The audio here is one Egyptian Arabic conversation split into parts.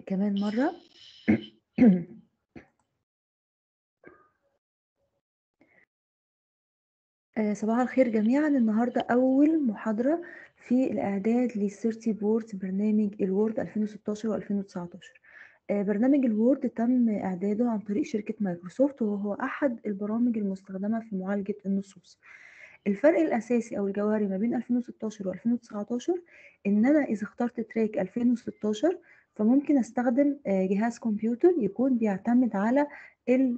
كمان مرة آه، صباح الخير جميعا النهاردة أول محاضرة في الإعداد للسيرتي بورد برنامج الوورد 2016 و 2019 آه، برنامج الوورد تم إعداده عن طريق شركة مايكروسوفت وهو أحد البرامج المستخدمة في معالجة النصوص الفرق الأساسي أو الجوهري ما بين 2016 و 2019 إن أنا إذا اخترت تراك 2016 فممكن أستخدم آه، جهاز كمبيوتر يكون بيعتمد على ال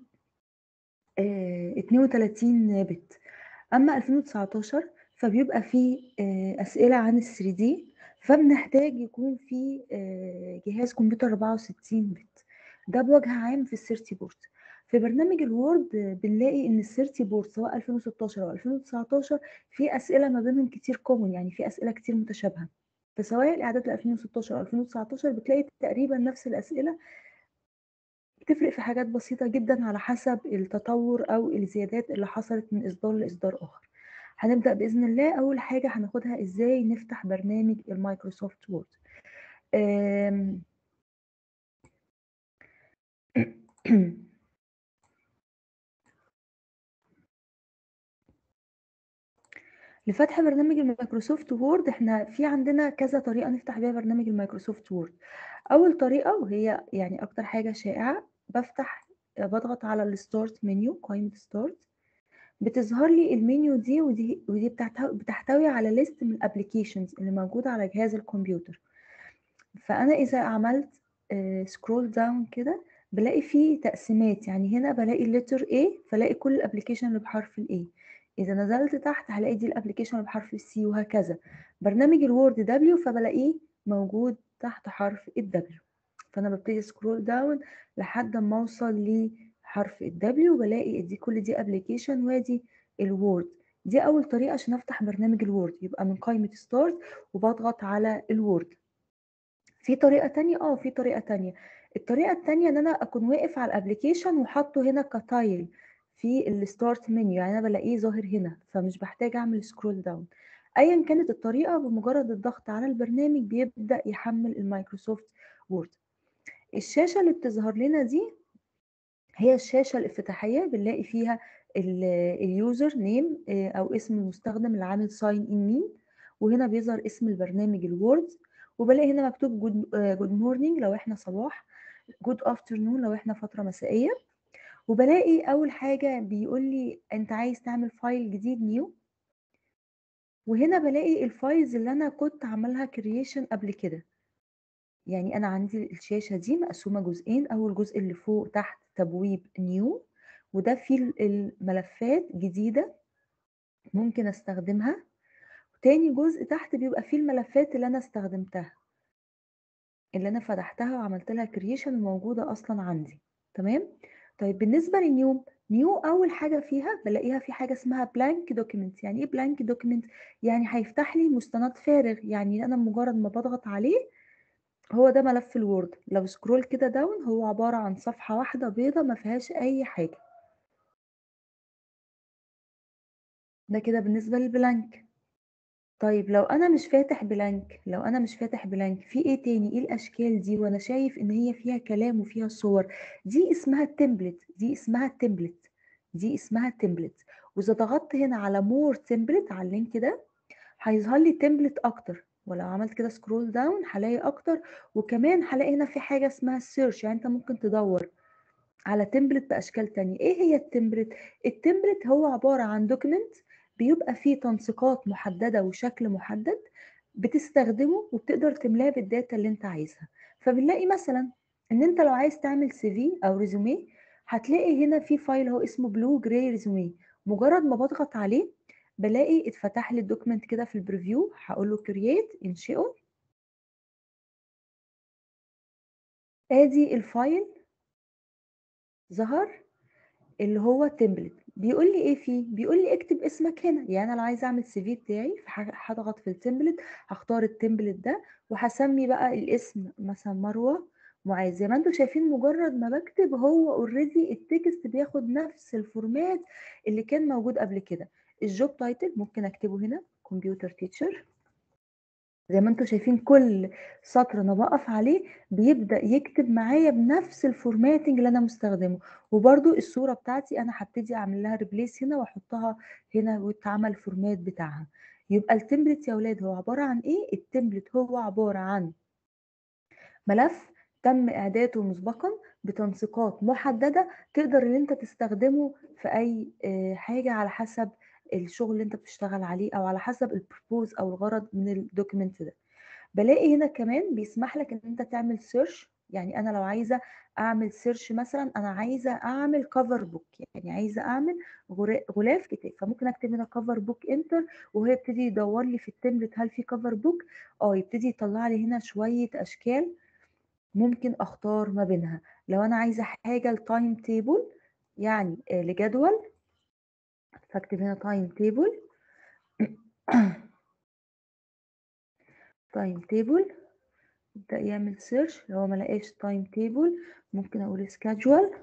32 بت أما 2019 فبيبقى فيه آه، أسئلة عن ال 3D فبنحتاج يكون في آه، جهاز كمبيوتر 64 بت ده بوجه عام في السيرتي بورد في برنامج الوورد بنلاقي ان السيرتي بورد سواء 2016 او 2019 في اسئله ما بينهم كتير كومن يعني في اسئله كتير متشابهه فسواء الاعداد ل 2016 او 2019 بتلاقي تقريبا نفس الاسئله بتفرق في حاجات بسيطة جدا على حسب التطور أو الزيادات اللي حصلت من إصدار لإصدار آخر هنبدأ بإذن الله أول حاجة هناخدها إزاي نفتح برنامج المايكروسوفت وورد آم، لفتح برنامج المايكروسوفت وورد احنا في عندنا كذا طريقة نفتح بيها برنامج المايكروسوفت وورد أول طريقة وهي يعني أكتر حاجة شائعة بفتح بضغط على الستارت منيو قائمة ستارت بتظهر لي المنيو دي ودي ودي بتحتوي, بتحتوي على ليست من الابلكيشنز اللي موجودة على جهاز الكمبيوتر فأنا إذا عملت سكرول داون كده بلاقي فيه تقسيمات يعني هنا بلاقي اللتر A فلاقي كل الابلكيشن اللي بحرف ال A إذا نزلت تحت هلاقي دي الابلكيشن اللي بحرف السي وهكذا برنامج الوورد دبليو فبلاقيه موجود تحت حرف الدبليو فأنا ببتدي سكرول داون لحد ما أوصل لحرف الدبليو بلاقي دي كل دي ابلكيشن وادي الوورد دي أول طريقة عشان أفتح برنامج الوورد يبقى من قائمة ستارت وبضغط على الوورد في طريقة تانية اه في طريقة تانية الطريقة التانية ان انا اكون واقف على الابليكيشن وحاطه هنا كتايل في الستارت منيو يعني انا بلاقيه ظاهر هنا فمش بحتاج اعمل سكرول داون ايا كانت الطريقة بمجرد الضغط على البرنامج بيبدأ يحمل المايكروسوفت وورد الشاشة اللي بتظهر لنا دي هي الشاشة الافتتاحية بنلاقي فيها اليوزر نيم او اسم المستخدم اللي عامل ساين ان مين وهنا بيظهر اسم البرنامج الوورد وبلاقي هنا مكتوب جود مورنينج لو احنا صباح جود افترنون لو احنا فتره مسائيه وبلاقي اول حاجه بيقول لي انت عايز تعمل فايل جديد نيو وهنا بلاقي الفايلز اللي انا كنت عاملها كرييشن قبل كده يعني انا عندي الشاشه دي مقسومه جزئين اول جزء اللي فوق تحت تبويب نيو وده فيه الملفات جديده ممكن استخدمها تاني جزء تحت بيبقى فيه الملفات اللي انا استخدمتها اللي انا فتحتها وعملت لها كرييشن وموجوده اصلا عندي تمام طيب بالنسبه لنيو نيو اول حاجه فيها بلاقيها في حاجه اسمها بلانك دوكيمنت يعني ايه بلانك دوكيمنت يعني هيفتح لي مستند فارغ يعني انا مجرد ما بضغط عليه هو ده ملف الوورد لو سكرول كده داون هو عباره عن صفحه واحده بيضه ما فيهاش اي حاجه ده كده بالنسبه للبلانك طيب لو أنا مش فاتح بلانك لو أنا مش فاتح بلانك في إيه تاني؟ إيه الأشكال دي وأنا شايف إن هي فيها كلام وفيها صور دي اسمها template دي اسمها template دي اسمها template وإذا ضغطت هنا على more template على اللينك ده هيظهر لي template أكتر ولو عملت كده سكرول داون هلاقي أكتر وكمان هلاقي هنا في حاجة اسمها search يعني أنت ممكن تدور على template بأشكال تانية إيه هي التمبلت؟ التمبلت هو عبارة عن document بيبقى فيه تنسيقات محددة وشكل محدد بتستخدمه وبتقدر تملاه بالداتا اللي انت عايزها فبنلاقي مثلا ان انت لو عايز تعمل سي في او ريزومي هتلاقي هنا في فايل هو اسمه بلو جراي ريزومي مجرد ما بضغط عليه بلاقي اتفتح لي الدوكيمنت كده في البريفيو هقول له كرييت انشئه ادي الفايل ظهر اللي هو تمبلت بيقول لي ايه فيه بيقول لي اكتب اسمك هنا يعني انا لو عايزه اعمل سي في بتاعي هضغط في التمبلت هختار التمبلت ده وهسمي بقى الاسم مثلا مروه معاذ زي ما انتم شايفين مجرد ما بكتب هو اوريدي التكست بياخد نفس الفورمات اللي كان موجود قبل كده الجوب تايتل ممكن اكتبه هنا كمبيوتر تيتشر زي ما أنتم شايفين كل سطر أنا باقف عليه بيبدأ يكتب معايا بنفس الformatting اللي أنا مستخدمه، وبرضه الصورة بتاعتي أنا هابتدي أعمل لها replace هنا وأحطها هنا ويتعمل format بتاعها. يبقى الtemplate يا ولاد هو عبارة عن إيه؟ الtemplate هو عبارة عن ملف تم إعداده مسبقًا بتنسيقات محددة تقدر إن أنت تستخدمه في أي آآ حاجة على حسب الشغل اللي أنت بتشتغل عليه أو على حسب الpurpose أو الغرض من الdocument ده. بالاقي هنا كمان بيسمح لك إن أنت تعمل search يعني أنا لو عايزة أعمل search مثلًا أنا عايزة أعمل cover book يعني عايزة أعمل غرا غلاف كتاب، فممكن أكتب هنا cover book enter وهو يبتدي يدوّر لي في الtemplate هل في cover book آه، يبتدي يطلّع لي هنا شوية أشكال ممكن أختار ما بينها. لو أنا عايزة حاجة لtime table يعني آآ لجدول فاكتب هنا time table time table يبدأ يعمل search لو ما لقاش time table ممكن أقول schedule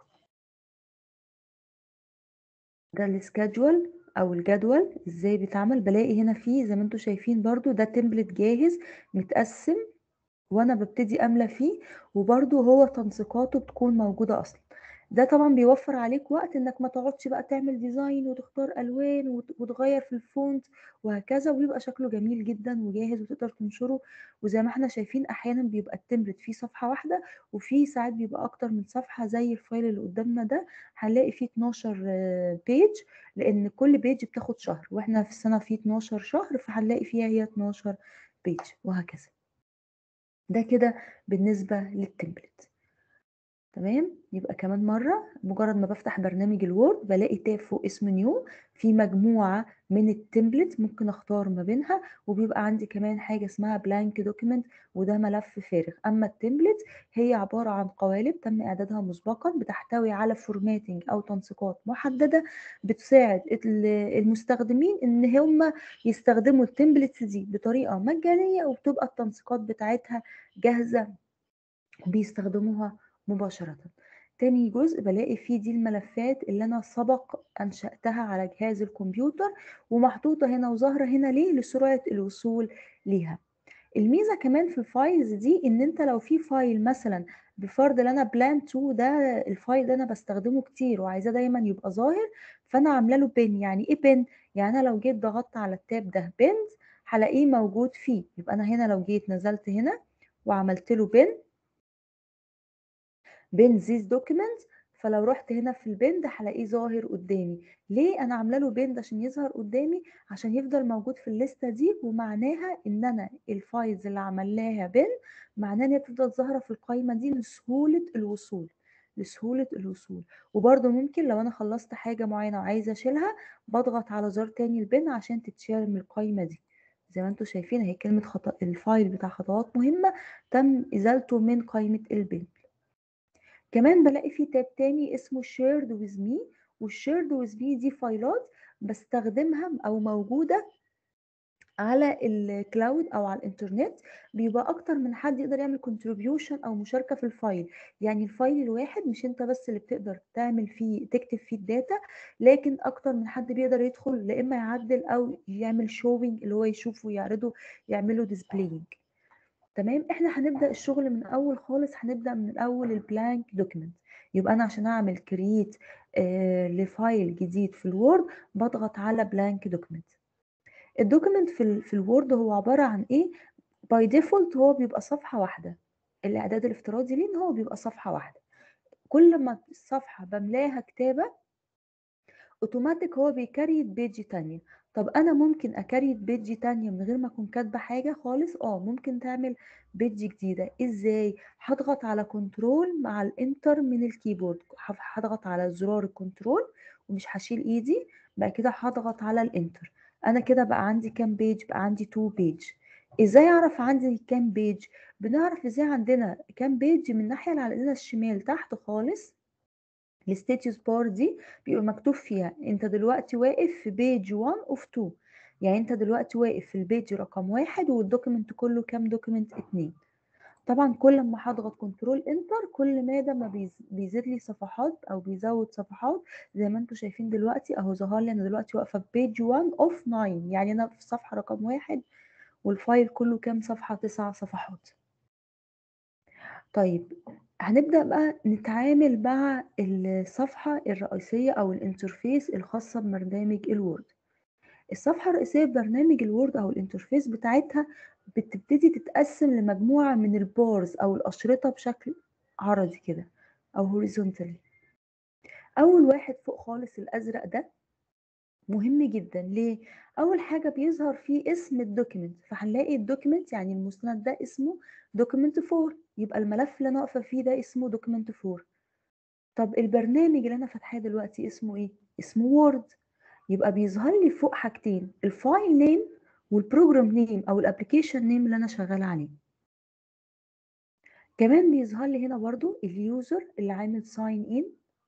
ده الschedule أو الجدول إزاي بيتعمل، بالاقي هنا في زي ما أنتم شايفين برضه ده template جاهز متقسّم وأنا بابتدي أملى فيه، وبرضه هو تنسيقاته بتكون موجودة أصلًا. ده طبعًا بيوفّر عليك وقت إنك ما تقعدش بقى تعمل design وتختار ألوان وت وتغيّر في الfont وهكذا، وبيبقى شكله جميل جدًا وجاهز وتقدر تنشره، وزي ما إحنا شايفين أحيانًا بيبقى الtemplate فيه صفحة واحدة، وفي ساعات بيبقى أكتر من صفحة زي الfile اللي قدامنا ده، هنلاقي فيه 12 page لإن كل page بتاخد شهر، وإحنا في السنة في 12 شهر، فهنلاقي فيها هي 12 page وهكذا. ده كده بالنسبة للtemplate. تمام، يبقى كمان مرّة مجرد ما بافتح برنامج الword بالاقي tab فوق اسمه new فيه مجموعة من الtemplate ممكن أختار ما بينها، وبيبقى عندي كمان حاجة اسمها blank document وده ملف فارغ. أمّا الtemplate هي عبارة عن قوالب تم إعدادها مسبقًا بتحتوي على formatting أو تنسيقات محددة بتساعد ال المستخدمين إن هم يستخدموا الtemplates دي بطريقة مجانية، وبتبقى التنسيقات بتاعتها جاهزة بيستخدموها مباشرةً. تاني جزء بالاقي فيه دي الملفات اللي أنا سبق أنشأتها على جهاز الكمبيوتر، ومحطوطة هنا وظاهرة هنا ليه؟ لسرعة الوصول ليها. الميزة كمان في الfiles دي إن أنت لو في file مثلًا بفرض إن أنا plan to ده الfile ده أنا باستخدمه كتير وعايزاه دايمًا يبقى ظاهر، فأنا عاملة له pin يعني إيه pin؟ يعني أنا لو جيت ضغطت على الtab ده pins هالاقيه موجود فيه، يبقى أنا هنا لو جيت نزلت هنا وعملت له pin pin this document فلو رُحت هنا في الpin ده هالاقيه ظاهر قدامي. ليه أنا عاملة له pin عشان يظهر قدامي؟ عشان يفضل موجود في الليستة دي، ومعناها إن أنا الfiles اللي عاملاها pin معناه إن هي تفضل ظاهرة في القايمة دي لسهولة الوصول، لسهولة الوصول. وبرضه ممكن لو أنا خلّصت حاجة معينة وعايزة أشيلها، باضغط على زرار تاني الpin عشان تتشال من القايمة دي. زي ما أنتم شايفين أهي كلمة خط الfile بتاع خطوات مهمة تم إزالته من قايمة الpin. كمان بالاقي في tab تاني اسمه shared with me والshared with me دي فايلات باستخدمها أو موجودة على الcloud أو على الإنترنت، بيبقى أكتر من حد يقدر يعمل contribution أو مشاركة في الfile. يعني الfile الواحد مش أنت بس اللي بتقدر تعمل فيه تكتب فيه الdata لكن أكتر من حد بيقدر يدخل لا إما يعدل أو يعمل showing اللي هو يشوفه ويعرضه يعمل له displaying. تمام، إحنا هنبدأ الشغل من الأول خالص، هنبدأ من أول الblank document. يبقى أنا عشان أعمل create آآ لfile جديد في الword باضغط على blank document. الdocument في ال في الword هو عبارة عن إيه؟ by default هو بيبقى صفحة واحدة. الإعداد الافتراضي ليه إن هو بيبقى صفحة واحدة. كل ما الصفحة باملاها كتابة أوتوماتيك هو بيكريت page تانية. طب أنا ممكن أكريت page تانية من غير ما أكون كاتبة حاجة خالص؟ آه، ممكن تعمل page جديدة. إزاي؟ هاضغط على control مع الenter من الكيبورد. هاف هاضغط على زرار الcontrol ومش هاشيل إيدي، بعد كده هاضغط على الenter. أنا كده بقى عندي كام page؟ بقى عندي 2 page. إزاي أعرف عندي كام page؟ بنعرف إزاي عندنا كام page من الناحية اللي على إيدينا الشمال تحت خالص الstatus bar دي بيبقى مكتوب فيها أنت دلوقتي واقف في page 1 of 2 يعني أنت دلوقتي واقف في الpage رقم 1 والdocument كله كام document 2. طبعًا كل أمّا هاضغط control enter كل ما ده ما بيز بيزيد لي صفحات أو بيزوّد صفحات زي ما أنتم شايفين دلوقتي أهو ظهر لي أنا دلوقتي واقفة في page 1 of 9 يعني أنا في الصفحة رقم 1 والفايل كله كام صفحة 9 صفحات طيب هنبدأ بقى نتعامل مع الصفحة الرئيسية أو الانترفيس الخاصة ببرنامج الوورد الصفحة الرئيسية في برنامج الوورد أو الانترفيس بتاعتها بتبتدي تتقسم لمجموعة من البارز أو الأشرطة بشكل عرضي كده أو horizontally أول واحد فوق خالص الأزرق ده مهم جدا ليه؟ أول حاجة بيظهر فيه اسم الدوكيمنت فهنلاقي الدوكيمنت يعني المستند ده اسمه دوكيمنت 4 يبقى الملف اللي أنا واقفة فيه ده اسمه دوكيمنت 4 طب البرنامج اللي أنا فاتحاه دلوقتي اسمه إيه؟ اسمه وورد يبقى بيظهر لي فوق حاجتين الفايل نيم والبروجرام نيم أو الابلكيشن نيم اللي أنا شغالة عليه كمان بيظهر لي هنا برضو اليوزر اللي عامل ساين ان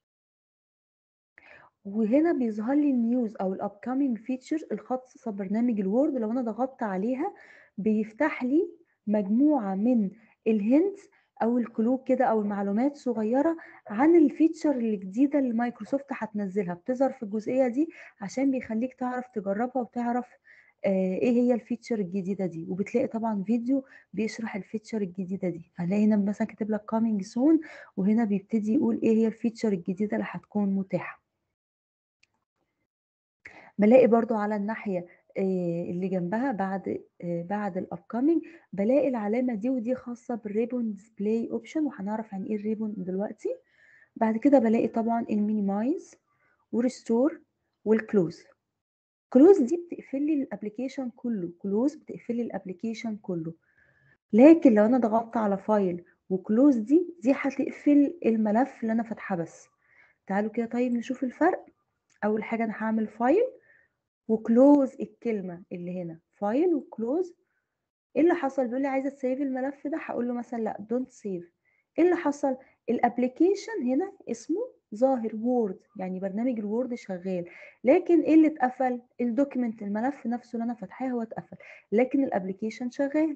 وهنا بيظهر لي النيوز او الابكامينج فيتشرز الخاصه ببرنامج الوورد لو انا ضغطت عليها بيفتح لي مجموعه من الهنتس او الكلوب كده او المعلومات صغيره عن الفيتشر الجديده اللي مايكروسوفت هتنزلها بتظهر في الجزئيه دي عشان بيخليك تعرف تجربها وتعرف آه ايه هي الفيتشر الجديده دي وبتلاقي طبعا فيديو بيشرح الفيتشر الجديده دي هنلاقي هنا مثلا كاتب لك كامينج سون وهنا بيبتدي يقول ايه هي الفيتشر الجديده اللي هتكون متاحه بلاقي برضو على الناحية اللي جنبها بعد بعد الابكامينج بلاقي العلامة دي ودي خاصة بالريبون ديسبلاي اوبشن وهنعرف عن ايه الريبون دلوقتي بعد كده بلاقي طبعا المينيمايز وريستور والكلوز كلوز دي بتقفل لي الابلكيشن كله كلوز بتقفل لي الابلكيشن كله لكن لو انا ضغطت على فايل وكلوز دي دي هتقفل الملف اللي انا فاتحاه بس تعالوا كده طيب نشوف الفرق اول حاجه انا هعمل فايل وكلوز الكلمه اللي هنا فايل وكلوز ايه اللي حصل بيقول لي عايزه تسيف الملف ده هقول له مثلا لا دونت سيف ايه اللي حصل الابلكيشن هنا اسمه ظاهر وورد يعني برنامج الوورد شغال لكن ايه اللي اتقفل الدوكيمنت الملف نفسه اللي انا فاتحاه هو اتقفل لكن الابلكيشن شغال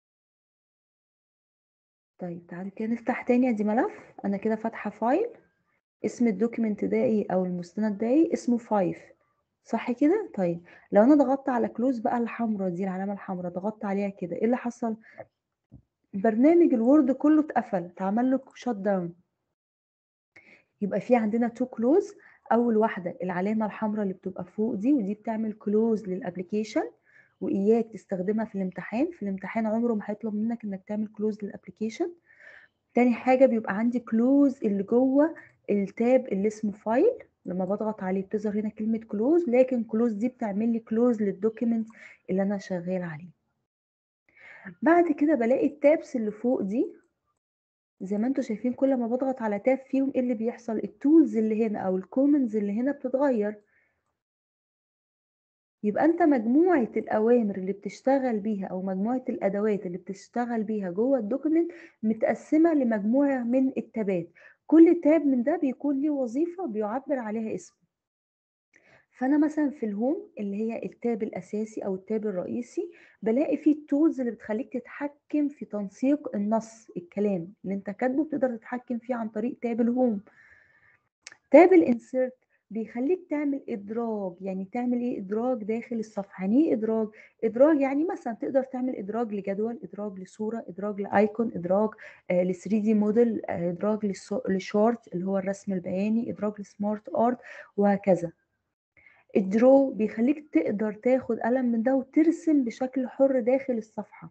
طيب تعالوا كده نفتح تاني ادي ملف انا كده فاتحه فايل اسم الدوكيمنت ده ايه او المستند ده ايه اسمه 5 صح كده طيب لو انا ضغطت على كلوز بقى الحمراء دي العلامه الحمراء ضغطت عليها كده ايه اللي حصل برنامج الوورد كله اتقفل اتعمل له شوت داون يبقى في عندنا تو كلوز اول واحده العلامه الحمراء اللي بتبقى فوق دي ودي بتعمل كلوز للابلكيشن واياك تستخدمها في الامتحان في الامتحان عمره ما هيطلب منك انك تعمل كلوز للابلكيشن تاني حاجه بيبقى عندي كلوز اللي جوه التاب اللي اسمه فايل لما بضغط عليه بتظهر هنا كلمة كلوز لكن كلوز دي بتعمل لي كلوز للدوكيمنت اللي أنا شغال عليه بعد كده بلاقي التابس اللي فوق دي زي ما انتم شايفين كل ما بضغط على تاب فيهم ايه اللي بيحصل التولز اللي هنا او الكومنز اللي هنا بتتغير يبقى انت مجموعة الاوامر اللي بتشتغل بيها او مجموعة الادوات اللي بتشتغل بيها جوه الدوكيمنت متقسمة لمجموعة من التابات كل تاب من ده بيكون ليه وظيفة بيعبر عليها اسم فأنا مثلا في الهوم اللي هي التاب الأساسي أو التاب الرئيسي بلاقي فيه التولز اللي بتخليك تتحكم في تنسيق النص الكلام اللي انت كاتبه بتقدر تتحكم فيه عن طريق تاب الهوم تاب الانسيرت بيخليك تعمل ادراج يعني تعمل ايه ادراج داخل الصفحه يعني ايه ادراج ادراج يعني مثلا تقدر تعمل ادراج لجدول ادراج لصوره ادراج لايكون ادراج آه ل 3 دي موديل آه ادراج لشورت اللي هو الرسم البياني ادراج لسمارت ارت وهكذا الدرو بيخليك تقدر تاخد قلم من ده وترسم بشكل حر داخل الصفحه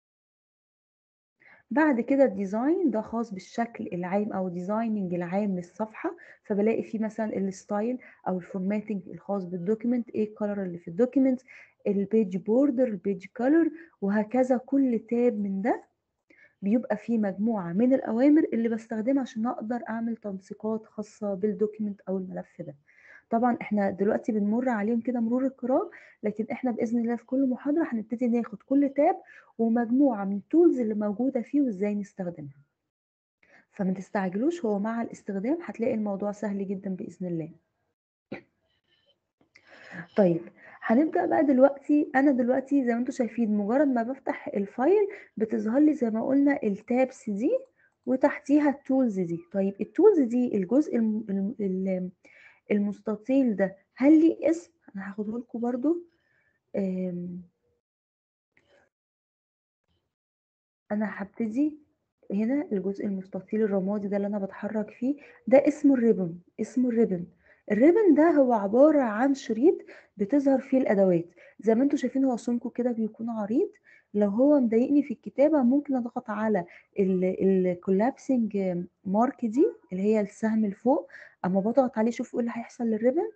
بعد كده الديزاين ده خاص بالشكل العام او ديزايننج العام للصفحه فبلاقي فيه مثلا الستايل او الفورماتنج الخاص بالدوكيمنت ايه الكلر اللي في الدوكيمنت البيج بوردر البيج كلر وهكذا كل تاب من ده بيبقى فيه مجموعه من الاوامر اللي بستخدمها عشان اقدر اعمل تنسيقات خاصه بالدوكيمنت او الملف ده طبعا احنا دلوقتي بنمر عليهم كده مرور الكرام لكن احنا باذن الله في كل محاضره هنبتدي ناخد كل تاب ومجموعه من التولز اللي موجوده فيه وازاي نستخدمها فما تستعجلوش هو مع الاستخدام هتلاقي الموضوع سهل جدا باذن الله طيب هنبدا بقى دلوقتي انا دلوقتي زي ما انتم شايفين مجرد ما بفتح الفايل بتظهر لي زي ما قلنا التابس دي وتحتيها التولز دي طيب التولز دي الجزء الم... الم... المستطيل ده هل ليه اسم انا هاخده لكم برضو أنا هابتدي هنا الجزء المستطيل الرمادي ده اللي أنا باتحرك فيه ده اسمه الribbon اسمه الribbon الribbon ده هو عبارة عن شريط بتظهر فيه الأدوات زي ما أنتم شايفين هو سمكه كده بيكون عريض لو هو مضايقني في الكتابة ممكن أضغط على ال الcollapsing mark دي اللي هي السهم لفوق أما باضغط عليه شوفوا إيه اللي هيحصل للribbon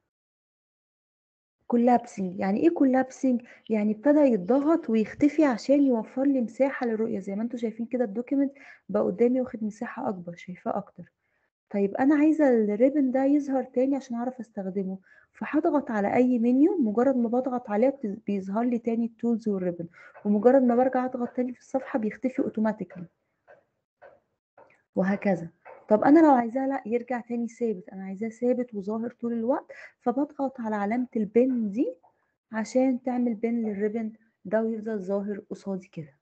collapsing يعني إيه collapsing يعني ابتدى يتضغط ويختفي عشان يوفر لي مساحة للرؤية زي ما أنتم شايفين كده الdocument بقى قدامي واخد مساحة أكبر شايفاه أكتر طيب أنا عايزة الribbon ده يظهر تاني عشان أعرف أستخدمه فهاضغط على أي menu مجرد ما باضغط عليه بت بيظهر لي تاني الtools والribbon ومجرد ما بارجع أضغط تاني في الصفحة بيختفي automatically وهكذا طب أنا لو عايزاه لأ يرجع تاني ثابت أنا عايزاه ثابت وظاهر طول الوقت فباضغط على علامة الpin دي عشان تعمل pin للribbon ده ويفضل ظاهر قصادي كده.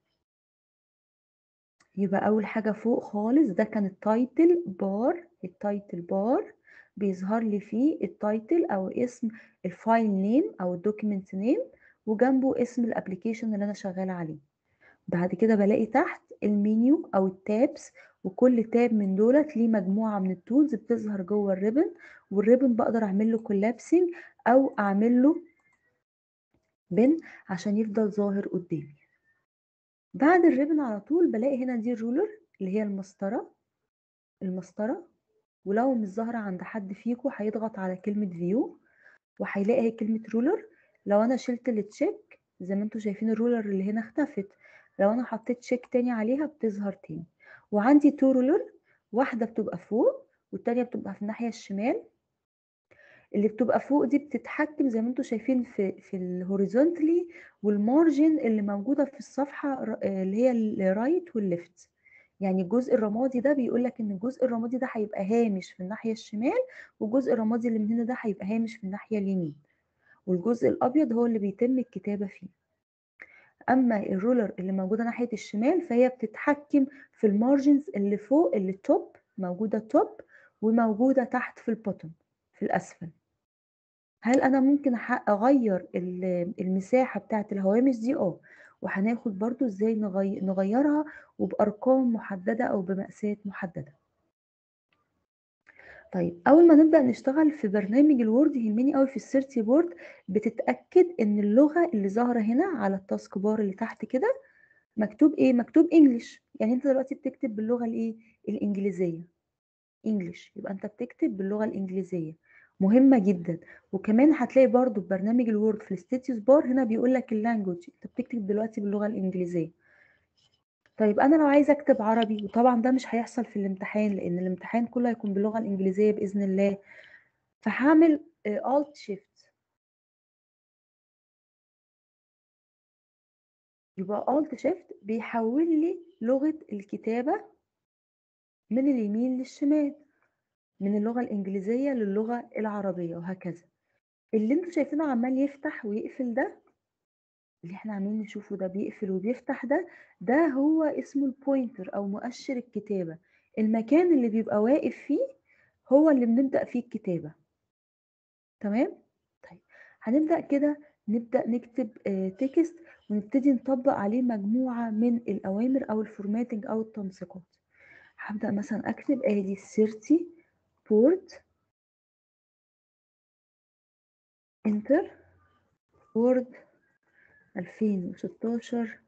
يبقى أول حاجة فوق خالص ده كان الtitle bar الtitle bar بيظهر لي فيه الtitle أو اسم الfile name أو الdocument name وجنبه اسم الapplication اللي أنا شغالة عليه. بعد كده بالاقي تحت الmenu أو الtabs وكل tab من دُولة ليه مجموعة من الtools بتظهر جوه الribbon والribbon باقدر أعمل له collapsing أو أعمل له pin عشان يفضل ظاهر قدامي. بعد الribbon على طول بالاقي هنا دي الruler اللي هي المسطرة المسطرة ولو مش ظاهرة عند حد فيكم هيضغط على كلمة view وهيلاقي أهي كلمة ruler لو أنا شِلت الcheck زي ما أنتم شايفين الruler اللي هنا اختفت لو أنا حطيت check تاني عليها بتظهر تاني. وعندي two ruler واحدة بتبقى فوق والتانية بتبقى في الناحية الشمال. اللي بتبقى فوق دي بتتحكم زي ما أنتم شايفين في في الhorizontally والmargin اللي موجودة في الصفحة ر اللي هي الright والleft يعني الجزء الرمادي ده بيقول لك إن الجزء الرمادي ده هيبقى هامش في الناحية الشمال والجزء الرمادي اللي من هنا ده هيبقى هامش في الناحية اليمين والجزء الأبيض هو اللي بيتم الكتابة فيه. أما الruler اللي موجودة ناحية الشمال فهي بتتحكم في الmargins اللي فوق اللي top موجودة top وموجودة تحت في الbottom في الأسفل. هل أنا ممكن أح أغيّر ال المساحة بتاعة الهوامش دي؟ آه، وهناخد برضه إزاي نغي نغيّرها وبأرقام محددة أو بمقاسات محددة. طيب أول ما نبدأ نشتغل في برنامج الword يهمني أوي في الsearch board بتتأكد إن اللغة اللي ظاهرة هنا على الtask bar اللي تحت كده مكتوب إيه؟ مكتوب English يعني أنت دلوقتي بتكتب باللغة الإيه؟ الإنجليزية English يبقى أنت بتكتب باللغة الإنجليزية مهمة جدًا، وكمان هتلاقي برضه في برنامج الword في الstatus bar هنا بيقول لك الlanguage أنت بتكتب دلوقتي باللغة الإنجليزية. طيب أنا لو عايزة أكتب عربي وطبعًا ده مش هيحصل في الامتحان لإن الامتحان كله هيكون باللغة الإنجليزية بإذن الله، فهاعمل آآ alt shift. يبقى alt shift بيحوّل لي لغة الكتابة من اليمين للشمال، من اللغة الإنجليزية للغة العربية وهكذا. اللي أنتم شايفينه عمّال يفتح ويقفل ده اللي إحنا عمالين نشوفه ده بيقفل وبيفتح ده، ده هو اسمه الpointer أو مؤشر الكتابة، المكان اللي بيبقى واقف فيه هو اللي بنبدأ فيه الكتابة. تمام؟ طيب هنبدأ كده نبدأ نكتب آآ text ونبتدي نطبّق عليه مجموعة من الأوامر أو الformatting أو التنسيقات. هابدأ مثلًا أكتب آدي الsearch board enter word 2016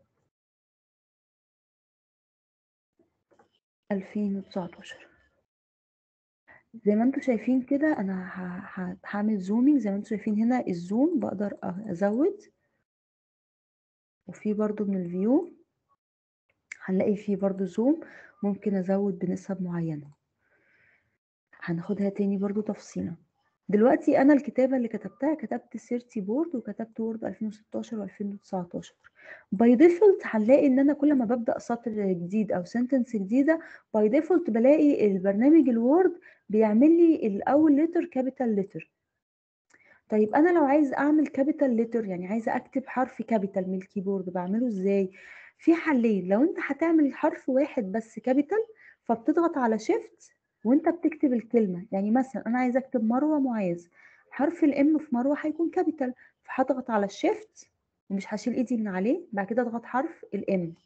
2019 زي ما أنتم شايفين كده أنا ه ه هاعمل zooming زي ما أنتم شايفين هنا الzoom باقدر أ أزوّد. وفي برضه من الview هنلاقي في برضه zoom ممكن أزوّد بنسب معيّنة. هناخدها تاني برضه تفصيلًا. دلوقتي أنا الكتابة اللي كتبتها كتبت search board وكتبت word 2016 و2019 by default هنلاقي إن أنا كل ما بابدأ سطر جديد أو sentence جديدة by default بالاقي البرنامج الword بيعمل لي الأول letter capital letter. طيب أنا لو عايزة أعمل capital letter يعني عايزة أكتب حرف capital من الكيبورد باعمله إزاي؟ في حلّين لو أنت هتعمل حرف واحد بس capital فبتضغط على shift وأنت بتكتب الكلمة، يعني مثلًا أنا عايزة أكتب مروة معاذ، حرف الM في مروة هيكون capital فهاضغط على الshift ومش هاشيل إيدي من عليه، بعد كده أضغط حرف الM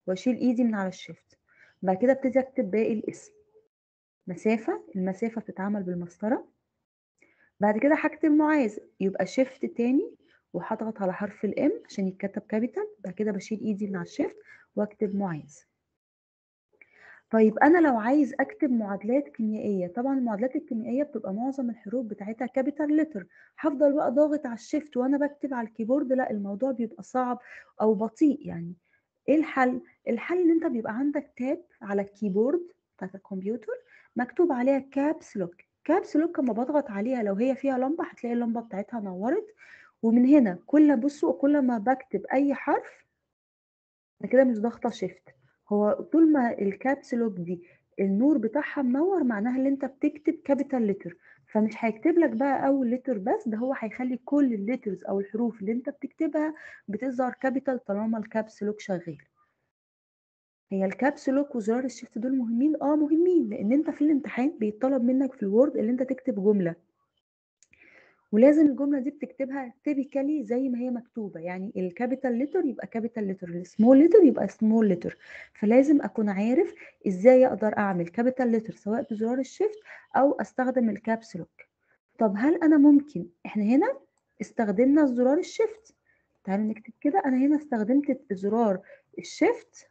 واشيل ايدي من على الشيفت بعد كده ابتدي اكتب باقي الاسم مسافة المسافة بتتعمل بالمسطرة بعد كده هكتب معاذ يبقى شيفت تاني وهضغط على حرف الام عشان يتكتب كابيتال بعد كده بشيل ايدي من على الشيفت واكتب معاذ طيب انا لو عايز اكتب معادلات كيميائيه طبعا المعادلات الكيميائيه بتبقى معظم الحروف بتاعتها كابيتال لتر هفضل بقى ضاغط على الشيفت وانا بكتب على الكيبورد لا الموضوع بيبقى صعب او بطيء يعني ايه الحل الحل ان انت بيبقى عندك تاب على الكيبورد بتاعت الكمبيوتر مكتوب عليها كابس لوك كابس لوك لما بضغط عليها لو هي فيها لمبه هتلاقي اللمبه بتاعتها نورت ومن هنا كل بصوا كل ما بكتب اي حرف انا كده مش ضاغطه شيفت هو طول ما الكابس لوك دي النور بتاعها منور معناها ان انت بتكتب كابيتال لتر فمش هيكتب لك بقى اول لتر بس ده هو هيخلي كل الليترز او الحروف اللي انت بتكتبها بتظهر كابيتال طالما الكابس لوك شغال هي الكابس لوك وزرار الشيفت دول مهمين اه مهمين لان انت في الامتحان بيطلب منك في الوورد اللي انت تكتب جمله ولازم الجمله دي بتكتبها تيبيكالي زي ما هي مكتوبه يعني الكابيتال لتر يبقى كابيتال لتر السمول لتر يبقى سمول لتر فلازم اكون عارف ازاي اقدر اعمل كابيتال لتر سواء بزرار الشيفت او استخدم الكابس لوك طب هل انا ممكن احنا هنا استخدمنا زرار الشيفت تعالوا نكتب كده انا هنا استخدمت زرار الشيفت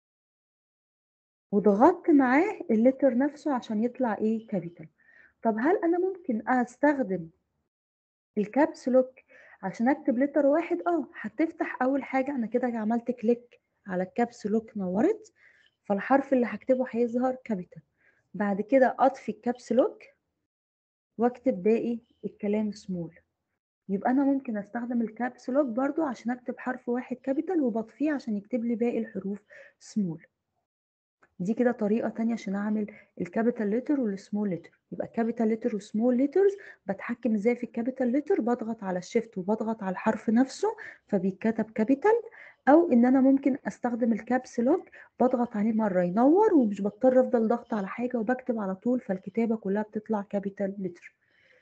وضغطت معاه اللتر نفسه عشان يطلع ايه كابيتال طب هل انا ممكن استخدم الكابس لوك عشان اكتب لتر واحد اه هتفتح اول حاجه انا كده عملت كليك على الكابس لوك نورت فالحرف اللي هكتبه هيظهر كابيتال بعد كده اطفي الكابس لوك واكتب باقي الكلام سمول يبقى انا ممكن استخدم الكابس لوك برضو عشان اكتب حرف واحد كابيتال وبطفيه عشان يكتب لي باقي الحروف سمول دي كده طريقة تانية عشان أعمل الكابيتال لتر والسمول لتر يبقى كابيتال لتر وسمول لترز بتحكم ازاي في الكابيتال لتر بضغط على الشيفت وبضغط على الحرف نفسه فبيتكتب كابيتال أو إن أنا ممكن أستخدم الكابس لوك بضغط عليه مرة ينور ومش بضطر أفضل ضغط على حاجة وبكتب على طول فالكتابة كلها بتطلع كابيتال لتر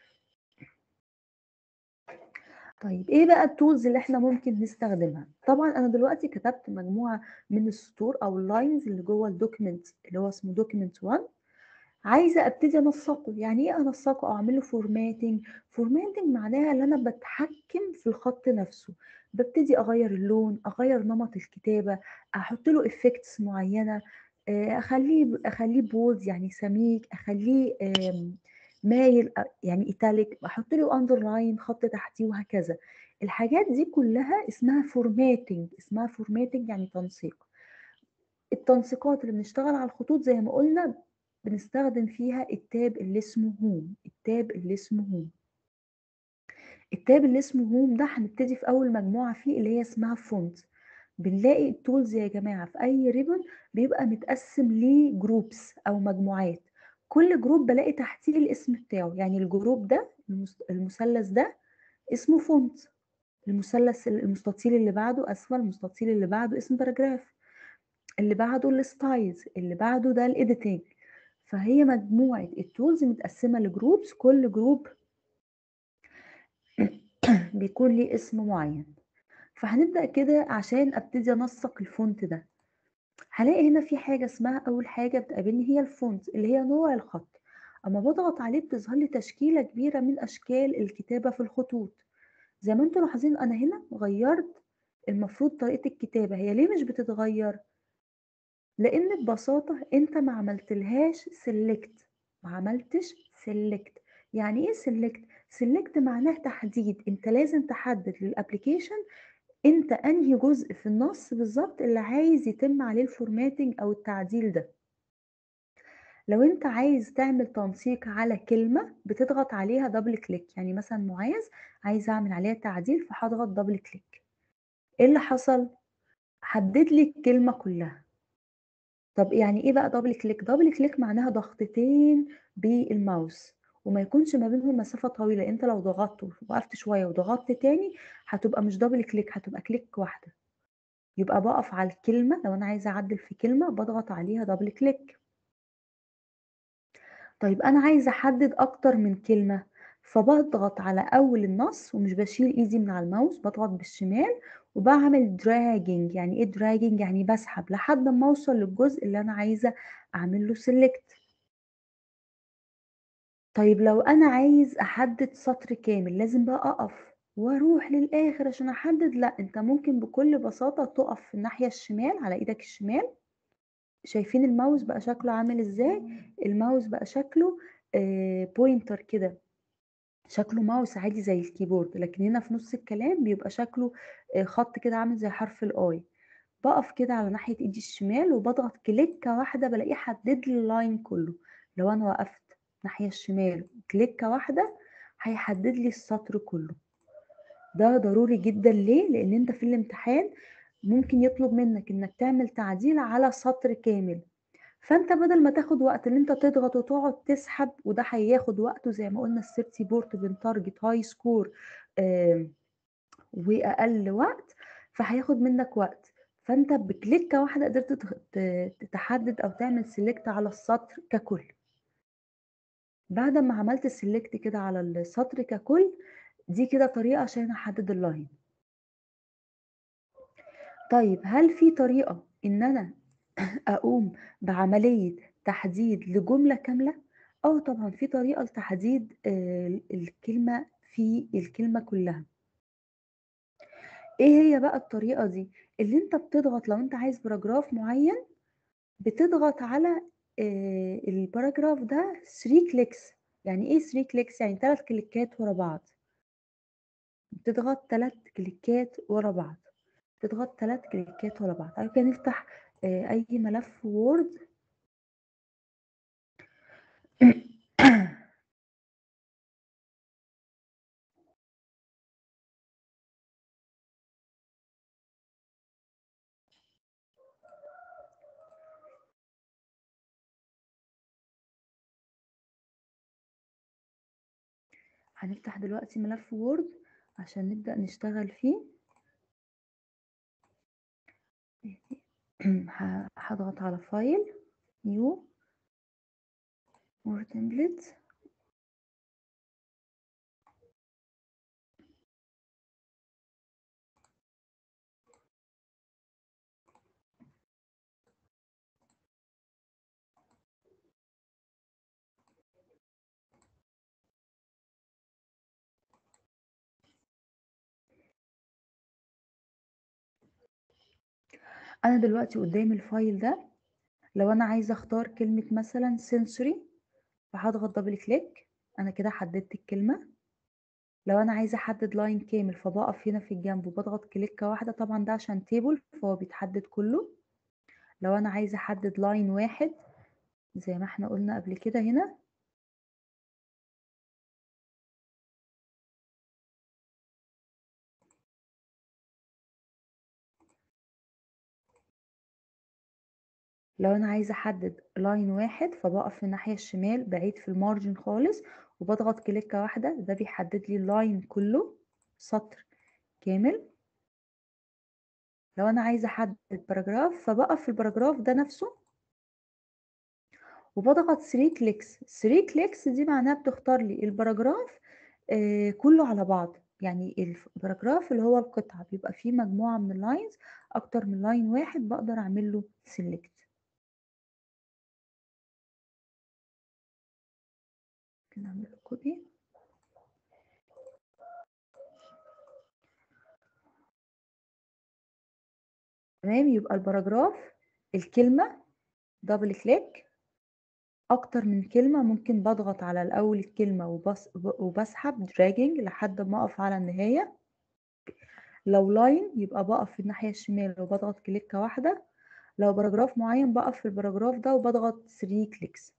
طيب ايه بقى التولز اللي احنا ممكن نستخدمها طبعا انا دلوقتي كتبت مجموعه من السطور او اللاينز اللي جوه الدوكيمنت اللي هو اسمه دوكيمنت 1 عايزه ابتدي انسقه يعني ايه انسقه او اعمل له فورماتنج فورماتنج معناها ان انا بتحكم في الخط نفسه ببتدي اغير اللون اغير نمط الكتابه احط له افكتس معينه اخليه اخليه بولد يعني سميك اخليه مايل يعني ايتاليك بحط له اندرلاين خط تحتيه وهكذا الحاجات دي كلها اسمها فورماتنج اسمها فورماتنج يعني تنسيق التنسيقات اللي بنشتغل على الخطوط زي ما قلنا بنستخدم فيها التاب اللي اسمه هوم التاب اللي اسمه هوم التاب اللي اسمه هوم ده هنبتدي في اول مجموعه فيه اللي هي اسمها فونت بنلاقي التولز يا جماعه في اي ريبون بيبقى متقسم لجروبس او مجموعات كل جروب بلاقي تحتيه الاسم بتاعه يعني الجروب ده المثلث ده اسمه فونت المثلث المستطيل اللي بعده اسفل المستطيل اللي بعده اسم باراجراف اللي بعده الستايلز اللي بعده ده الايديتنج فهي مجموعه التولز متقسمه لجروبس كل جروب بيكون ليه اسم معين فهنبدا كده عشان ابتدي انسق الفونت ده هلاقي هنا في حاجة اسمها أول حاجة بتقابلني هي الفونت اللي هي نوع الخط أما بضغط عليه بتظهر لي تشكيلة كبيرة من أشكال الكتابة في الخطوط زي ما انتم لاحظين أنا هنا غيرت المفروض طريقة الكتابة هي ليه مش بتتغير؟ لأن ببساطة أنت ما عملتلهاش سيلكت ما عملتش سيلكت يعني ايه سيلكت؟ سيلكت معناه تحديد انت لازم تحدد للابليكيشن انت انهي جزء في النص بالظبط اللي عايز يتم عليه الفورماتنج او التعديل ده لو انت عايز تعمل تنسيق على كلمة بتضغط عليها دبل كليك يعني مثلا معاذ عايز اعمل عليها تعديل فهضغط دبل كليك ايه اللي حصل حدد لي الكلمة كلها طب يعني ايه بقى دبل كليك دبل كليك معناها ضغطتين بالماوس وما يكونش ما بينهم مسافة طويلة انت لو ضغطت وقفت شوية وضغطت تاني هتبقى مش دبل كليك هتبقى كليك واحدة يبقى بقف على الكلمة لو انا عايزة اعدل في كلمة بضغط عليها دبل كليك طيب انا عايزة احدد اكتر من كلمة فبضغط على اول النص ومش بشيل ايدي من على الماوس بضغط بالشمال وباعمل dragging يعني إيه dragging يعني باسحب لحد أمّا أوصل للجزء اللي أنا عايزة أعمل له select. طيب لو أنا عايز أحدد سطر كامل، لازم بقى أقف وأروح للآخر عشان أحدد، لأ أنت ممكن بكل بساطة تُقف في الناحية الشمال على إيدك الشمال، شايفين الماوس بقى شكله عامل إزاي؟ الماوس بقى شكله آآ pointer كده، شكله ماوس عادي زي الكيبورد، لكن هنا في نُص الكلام بيبقى شكله آآ خط كده عامل زي حرف الI. باقف كده على ناحية إيدي الشمال وباضغط كليكة واحدة بالاقيه حدد لي الline كله، لو أنا وقفت الناحية الشمال كليكة واحدة هيحدد لي السطر كله. ده ضروري جدًا ليه؟ لإن أنت في الامتحان ممكن يطلب منك إنك تعمل تعديل على سطر كامل، فأنت بدل ما تاخد وقت إن أنت تضغط وتقعد تسحب وده هياخد وقت وزي ما قلنا الSearch board بنتارجت high score آآ وأقل وقت، فهياخد منك وقت، فأنت بكليكة واحدة قدرت تخ ت تحدد أو تعمل select على السطر ككل. بعد أمّا عملت select كده على السطر ككل، دي كده طريقة عشان أحدد الline. طيب هل في طريقة إن أنا أقوم بعملية تحديد لجملة كاملة؟ آه طبعًا في طريقة لتحديد آآ الكلمة في الكلمة كلها. إيه هي بقى الطريقة دي؟ اللي أنت بتضغط لو أنت عايز paragraph معين، بتضغط على آآ الparagraph ده 3 clicks يعني إيه 3 clicks؟ يعني 3 كليكات ورا بعض. بتضغط 3 كليكات ورا بعض، تضغط 3 كليكات ورا بعض، بعد كده نفتح آآ أي ملف word. هنفتح دلوقتي ملف word عشان نبدأ نشتغل فيه. ه هاضغط على file new more templates. أنا دلوقتي قدامي الfile ده، لو أنا عايزة أختار كلمة مثلًا sensory فهاضغط double click أنا كده حددت الكلمة. لو أنا عايزة أحدد line كامل فباقف هنا في الجنب وباضغط كليكة واحدة، طبعًا ده عشان table فهو بيتحدد كله. لو أنا عايزة أحدد line واحد زي ما إحنا قلنا قبل كده هنا. لو أنا عايزة أحدد line واحد فباقف في الناحية الشمال بعيد في الmargin خالص وباضغط كليكة واحدة، ده بيحدد لي الline كله سطر كامل. لو أنا عايزة أحدد paragraph فباقف في الparagraph ده نفسه وباضغط 3 clicks 3 clicks دي معناها بتختار لي الparagraph آآ كله على بعض، يعني الف paragraph اللي هو القطعة بيبقى فيه مجموعة من الlines أكتر من line واحد باقدر أعمل له select. ممكن أعمل له copy. تمام، يبقى الparagraph الكلمة double click أكتر من كلمة ممكن باضغط على الأول الكلمة وباس وب وباسحب dragging لحد أمّا أقف على النهاية. لو line يبقى باقف في الناحية الشمال وباضغط كليكة واحدة، لو paragraph معين باقف في الparagraph ده وباضغط 3 clicks.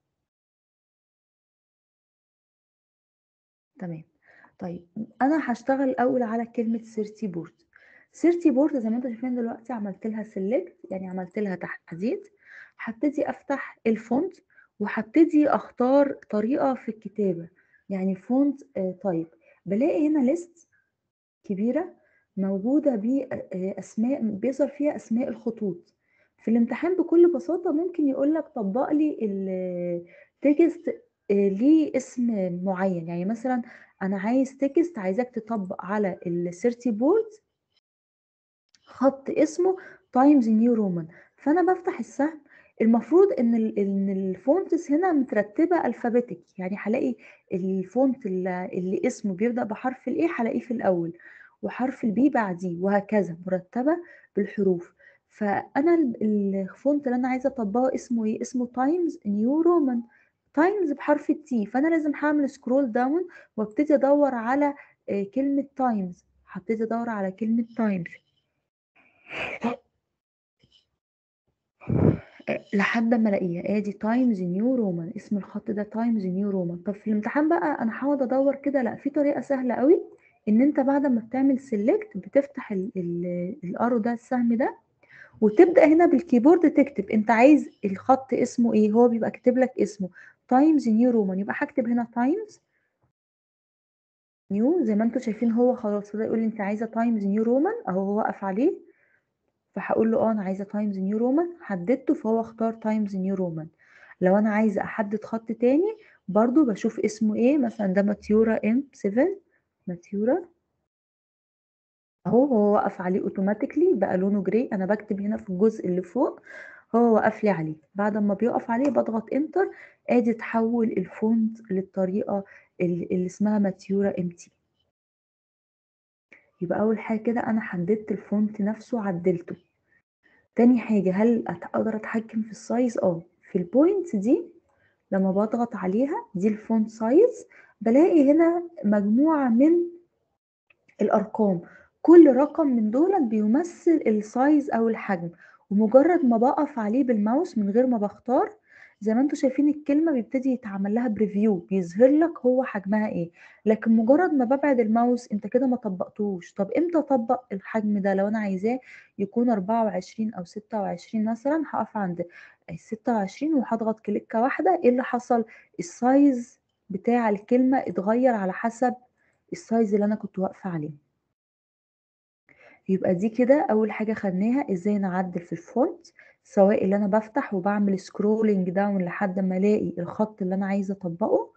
تمام، طيب أنا هاشتغل الأول على كلمة search board. search board زي ما أنتم شايفين دلوقتي عملت لها select يعني عملت لها تحديد، هابتدي أفتح الfont وهابتدي أختار طريقة في الكتابة، يعني font آآ type بالاقي هنا list كبيرة موجودة ب آآ أسماء بيظهر فيها أسماء الخطوط. في الامتحان بكل بساطة ممكن يقول لك طبّق لي الtext آآ ليه اسم معين، يعني مثلًا أنا عايز text عايزاك تطبّق على الsearch board خط اسمه تايمز نيو رومان فانا بفتح السهم المفروض ان ال ان الفونتس هنا مترتبه الفابيتك يعني هلاقي الفونت اللي, اللي اسمه بيبدا بحرف الاي هلاقيه في الاول وحرف البي بعديه وهكذا مرتبه بالحروف فانا الفونت اللي انا عايزه اطبقه اسمه ايه اسمه تايمز نيو رومان تايمز بحرف التي فانا لازم هعمل سكرول داون وابتدي ادور على كلمه تايمز هبتدي ادور على كلمه تايمز لحد ما الاقيها ادي تايمز نيو رومان اسم الخط ده تايمز نيو رومان طب في الامتحان بقى انا هقعد ادور كده لا في طريقه سهله قوي ان انت بعد ما بتعمل سيلكت بتفتح الارو ده السهم ده وتبدا هنا بالكيبورد تكتب انت عايز الخط اسمه ايه هو بيبقى كاتب لك اسمه تايمز نيو رومان يبقى هكتب هنا تايمز نيو زي ما انتم شايفين هو خلاص بدا يقول لي انت عايزه تايمز نيو رومان اهو هو واقف عليه فهقول له اه انا عايزه تايمز نيو رومان حددته فهو اختار تايمز نيو رومان لو انا عايزه احدد خط تاني برضو بشوف اسمه ايه مثلا ده ماتيورا ام 7 ماتيورا اهو هو واقف عليه اوتوماتيكلي بقى لونه جراي انا بكتب هنا في الجزء اللي فوق هو واقف لي عليه بعد ما بيقف عليه بضغط انتر ادي تحول الفونت للطريقه اللي, اللي اسمها ماتيورا ام تي يبقى اول حاجه كده انا حددت الفونت نفسه عدلته تاني حاجه هل اقدر اتحكم في السايز اه في البوينت دي لما بضغط عليها دي الفونت سايز بلاقي هنا مجموعه من الارقام كل رقم من دول بيمثل السايز او الحجم ومجرد ما بقف عليه بالماوس من غير ما بختار زي ما انتم شايفين الكلمة بيبتدي يتعمل لها بريفيو بيظهر لك هو حجمها ايه لكن مجرد ما ببعد الماوس انت كده ما طبقتوش طب امتى اطبق الحجم ده لو انا عايزاه يكون 24 او 26 مثلا هقف عند 26 وهضغط كليكة واحدة ايه اللي حصل السايز بتاع الكلمة اتغير على حسب السايز اللي انا كنت واقفة عليه يبقى دي كده اول حاجة خدناها ازاي نعدل في الفونت سواء اللي انا بفتح وبعمل سكرولنج داون لحد ما الاقي الخط اللي انا عايزه اطبقه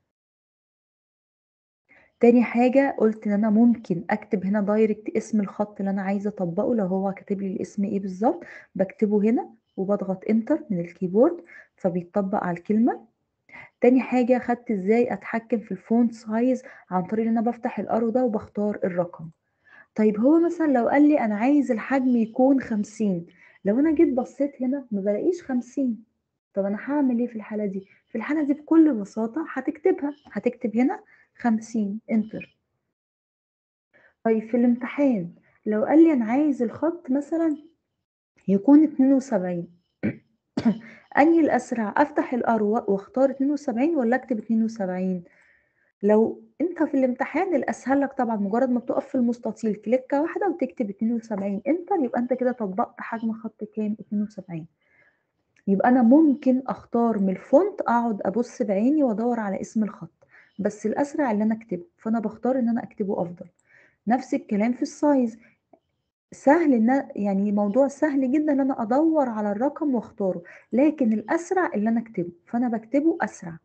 تاني حاجة قلت ان انا ممكن اكتب هنا دايركت اسم الخط اللي انا عايزه اطبقه لو هو كاتب لي الاسم ايه بالظبط بكتبه هنا وبضغط انتر من الكيبورد فبيتطبق على الكلمة تاني حاجة خدت ازاي اتحكم في الفونت سايز عن طريق ان انا بفتح الارو ده وبختار الرقم طيب هو مثلا لو قال لي انا عايز الحجم يكون خمسين لو انا جيت بصيت هنا ما بلاقيش خمسين طب انا هعمل ايه في الحالة دي في الحالة دي بكل بساطة هتكتبها هتكتب هنا خمسين انتر طيب في الامتحان لو قال لي انا عايز الخط مثلا يكون اتنين وسبعين انهي الاسرع افتح الارو واختار اتنين وسبعين ولا اكتب اتنين وسبعين لو انت في الامتحان الاسهل لك طبعا مجرد ما بتقف في المستطيل كليكه واحده وتكتب 72 انتر يبقى انت كده طبقت حجم خط كام 72 يبقى انا ممكن اختار من الفونت اقعد ابص بعيني وادور على اسم الخط بس الاسرع اللي انا اكتبه فانا بختار ان انا اكتبه افضل نفس الكلام في السايز سهل ان يعني موضوع سهل جدا ان انا ادور على الرقم واختاره لكن الاسرع اللي انا اكتبه فانا بكتبه اسرع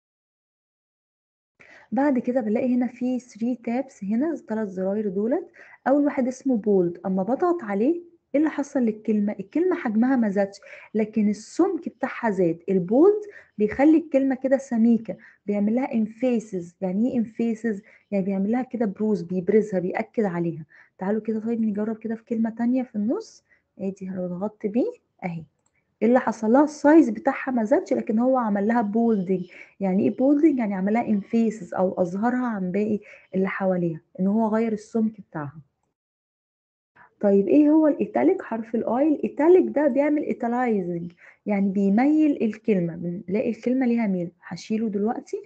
بعد كده بلاقي هنا في 3 تابس هنا ثلاث زراير دولت اول واحد اسمه بولد اما بضغط عليه ايه اللي حصل للكلمه الكلمه حجمها ما زادش لكن السمك بتاعها زاد البولد بيخلي الكلمه كده سميكه بيعمل لها انفيسز يعني ايه انفيسز يعني بيعمل لها كده بروز بيبرزها بياكد عليها تعالوا كده طيب نجرب كده في كلمه تانية في النص ادي لو ضغطت بيه اهي اللي حصل لها السايز بتاعها ما زادش لكن هو عمل لها بولدنج يعني ايه بولدنج يعني عمل لها انفيسز او اظهرها عن باقي اللي حواليها ان هو غير السمك بتاعها طيب ايه هو الايتاليك حرف الاي الايتاليك ده بيعمل ايتالايزنج يعني بيميل الكلمه بنلاقي الكلمه ليها ميل هشيله دلوقتي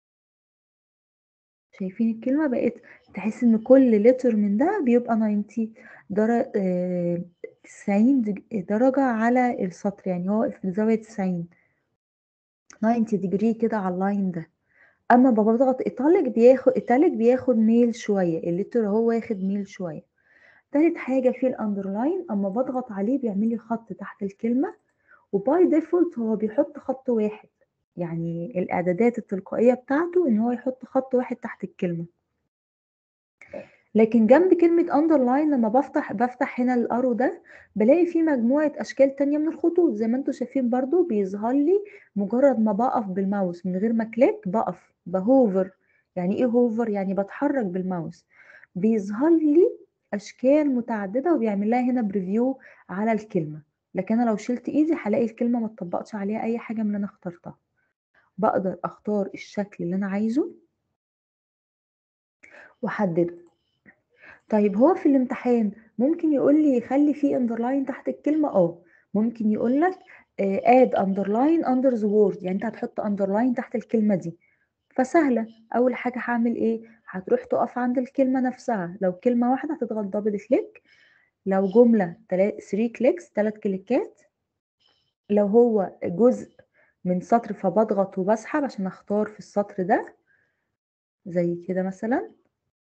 شايفين الكلمه بقت تحس ان كل لتر من ده بيبقى 90 درجه آه 90 درجة على السطر يعني هو في زاوية 90 90 ديجري كده على اللاين ده اما بضغط ايتاليك بياخد ايتاليك بياخد ميل شوية اللتر هو واخد ميل شوية تالت حاجة في الاندرلاين اما بضغط عليه بيعمل لي خط تحت الكلمة وباي ديفولت هو بيحط خط واحد يعني الاعدادات التلقائية بتاعته ان هو يحط خط واحد تحت الكلمة لكن جنب كلمة underline لمّا بافتح بافتح هنا الarrow ده، بالاقي في مجموعة أشكال تانية من الخطوط، زي ما أنتم شايفين برضه بيظهر لي مجرد ما باقف بالماوس من غير ما click باقف، باhover يعني إيه hover؟ يعني باتحرك بالماوس، بيظهر لي أشكال متعددة وبيعمل لها هنا preview على الكلمة، لكن أنا لو شِلت إيدي هالاقي الكلمة ما اتطبّقش عليها أي حاجة من اللي أنا اخترتها، باقدر أختار الشكل اللي أنا عايزه وأحدده. طيب هو في الامتحان ممكن يقول لي خلّي في underline تحت الكلمة، آه، ممكن يقول لك آآ add underline under the word يعني أنت هتحط underline تحت الكلمة دي، فسهلة، أول حاجة هاعمل إيه، هتروح تقف عند الكلمة نفسها، لو كلمة واحدة هتضغط double click لو جملة تلا 3 clicks 3 كليكات، لو هو جزء من سطر فباضغط وباسحب عشان أختار في السطر ده، زي كده مثلًا.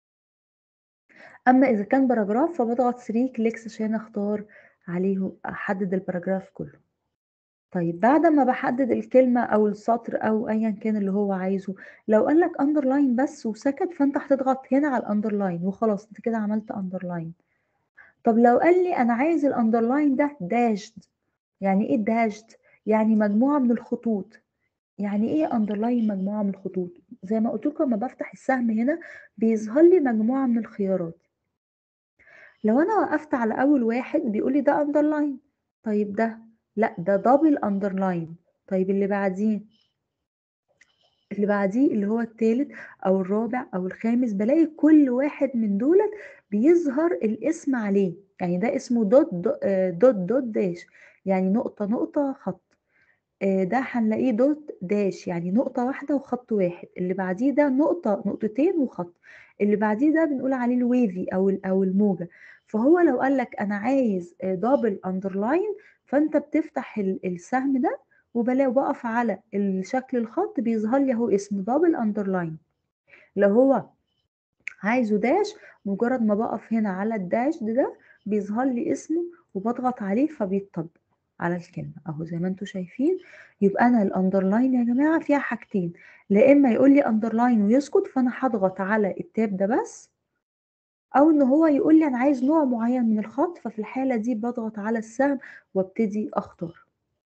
أمّا إذا كان باراجراف فباضغط 3 clicks عشان أختار عليه أحدد الباراجراف كلّه. طيب بعد ما باحدد الكلمة أو السطر أو أيًا كان اللي هو عايزه، لو قال لك underline بس وسكت فأنت هتضغط هنا على الunderline وخلاص أنت كده عملت underline. طب لو قال لي أنا عايز الunderline ده dashed يعني إيه dashed؟ يعني مجموعة من الخطوط. يعني إيه underline مجموعة من الخطوط؟ زي ما قُلت لكم أمّا بافتح السهم هنا بيظهر لي مجموعة من الخيارات. لو أنا وقفت على أول واحد بيقول لي ده underline طيب ده، لأ ده double underline طيب اللي بعديه اللي بعديه اللي هو التالت أو الرابع أو الخامس، بالاقي كل واحد من دُولة بيظهر الاسم عليه، يعني ده اسمه dot د آآ dot dot dash يعني نقطة، نقطة، خط. آآ ده هنلاقيه dot dash يعني نقطة واحدة وخط واحد، اللي بعديه ده نقطة، نقطتين وخط، اللي بعديه ده بنقول عليه الwavy أو ال أو الموجة. فهو لو قال لك أنا عايز آآ double underline فأنت بتفتح ال السهم ده وبالا وباقف على الشكل الخط بيظهر لي أهو اسم double underline. لو هو عايزه dash مجرد ما باقف هنا على الdash ده بيظهر لي اسمه وباضغط عليه فبيتطبق على الكلمة، أهو زي ما أنتم شايفين يبقى أنا الunderline يا جماعة فيها حاجتين، لا إما يقول لي underline ويسكت فأنا هاضغط على الtab ده بس أو إن هو يقول لي أنا عايز نوع معين من الخط، ففي الحالة دي باضغط على السهم وابتدي أختار.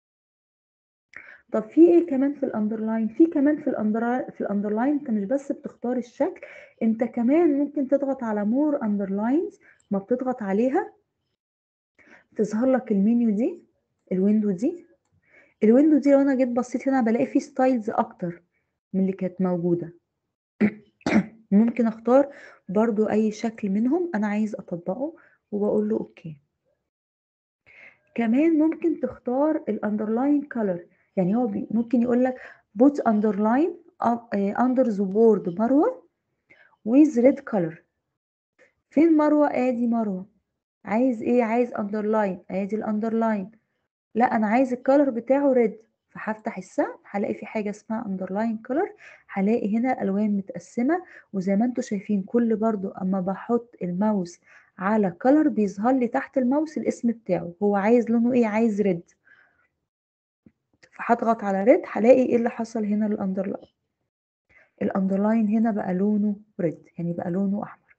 طب في إيه كمان في الunderline؟ في كمان في الأندر في الunderline أنت مش بس بتختار الشكل، أنت كمان ممكن تضغط على more underlines أمّا بتضغط عليها تظهر لك الmenu دي، الwindow دي، الwindow دي لو أنا جيت بصيت هنا بالاقي في styles أكتر من اللي كانت موجودة. ممكن أختار برضه أي شكل منهم أنا عايز أطبّقه وباقول له أوكي. كمان ممكن تختار الunderline color يعني هو بي ممكن يقول لك put underline up آآ under the word مروة with red color. فين مروة؟ آدي مروة. عايز إيه؟ عايز underline آدي الunderline. لأ أنا عايز الcolor بتاعه red فهافتح السهم هالاقي في حاجة اسمها underline color هالاقي هنا ألوان متقسمة وزي ما أنتم شايفين كل برضه أمّا باحط الماوس على color بيظهر لي تحت الماوس الاسم بتاعه، هو عايز لونه إيه؟ عايز red. فهاضغط على red هالاقي إيه اللي حصل هنا للunderline. الunderline هنا بقى لونه red يعني بقى لونه أحمر.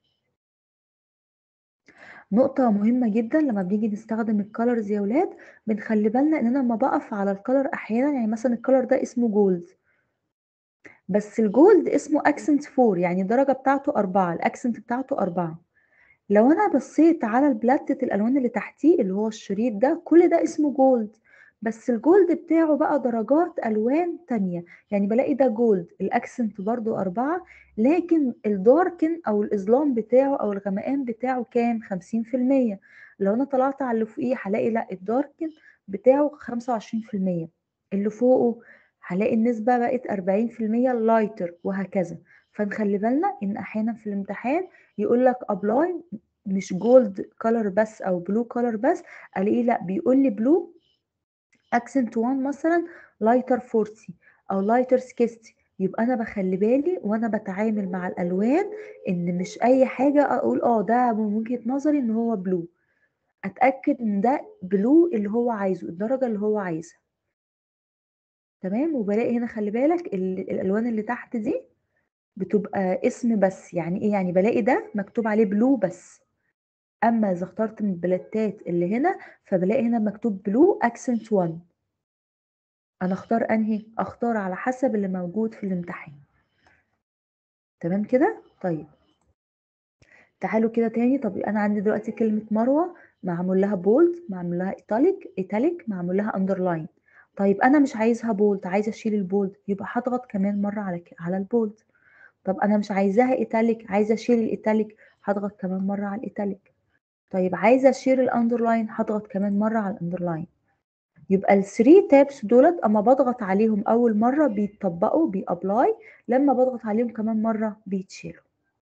نقطة مهمة جدًا لمّا بنيجي نستخدم الcolors يا ولاد بنخلّي بالنا إن أنا أمّا باقف على الcolor أحيانًا يعني مثلًا الcolor ده اسمه gold. بس الgold اسمه accent 4 يعني الدرجة بتاعته 4 الaccent بتاعته 4. لو أنا بصيت على البلاتة الألوان اللي تحتيه اللي هو الشريط ده كل ده اسمه gold بس الgold بتاعه بقى درجات ألوان تانية، يعني بالاقي ده gold الaccent برضه 4 لكن الdarken أو الإظلام بتاعه أو الغمقان بتاعه كام؟ 50% لو أنا طلعت على اللي فوقيه هالاقي لأ الdarken بتاعه 25% اللي فوقه هالاقي النسبة بقت 40% lighter وهكذا. فنخلّي بالنا إن أحيانًا في الامتحان يقول لك apply مش gold color بس أو blue color بس ألاقيه لأ بيقول لي blue accent 1 مثلًا lighter 40 أو lighter 60 يبقى أنا باخلّي بالي وأنا باتعامل مع الألوان إن مش أي حاجة أقول آه ده من وجهة نظري إن هو blue أتأكد إن ده blue اللي هو عايزه، الدرجة اللي هو عايزها. تمام، وبالاقي هنا خلّي بالك ال الألوان اللي تحت دي بتبقى اسم بس يعني ايه يعني بلاقي ده مكتوب عليه بلو بس اما اذا اخترت من البلاتات اللي هنا فبلاقي هنا مكتوب بلو اكسنت 1 انا اختار انهي اختار على حسب اللي موجود في الامتحان تمام كده طيب تعالوا كده تاني طب انا عندي دلوقتي كلمة مروة معمول لها بولد معمول لها ايتاليك ايتاليك معمول لها اندرلاين طيب انا مش عايزها بولد عايزه اشيل البولد يبقى هضغط كمان مره على على البولد طب انا مش عايزاها ايتاليك عايزه اشيل الايتاليك هضغط كمان مره على الايتاليك طيب عايزه اشيل الاندرلاين هضغط كمان مره على الاندرلاين يبقى الثري تابس دولت اما بضغط عليهم اول مره بيتطبقوا بيابلاي لما بضغط عليهم كمان مره بيتشيلوا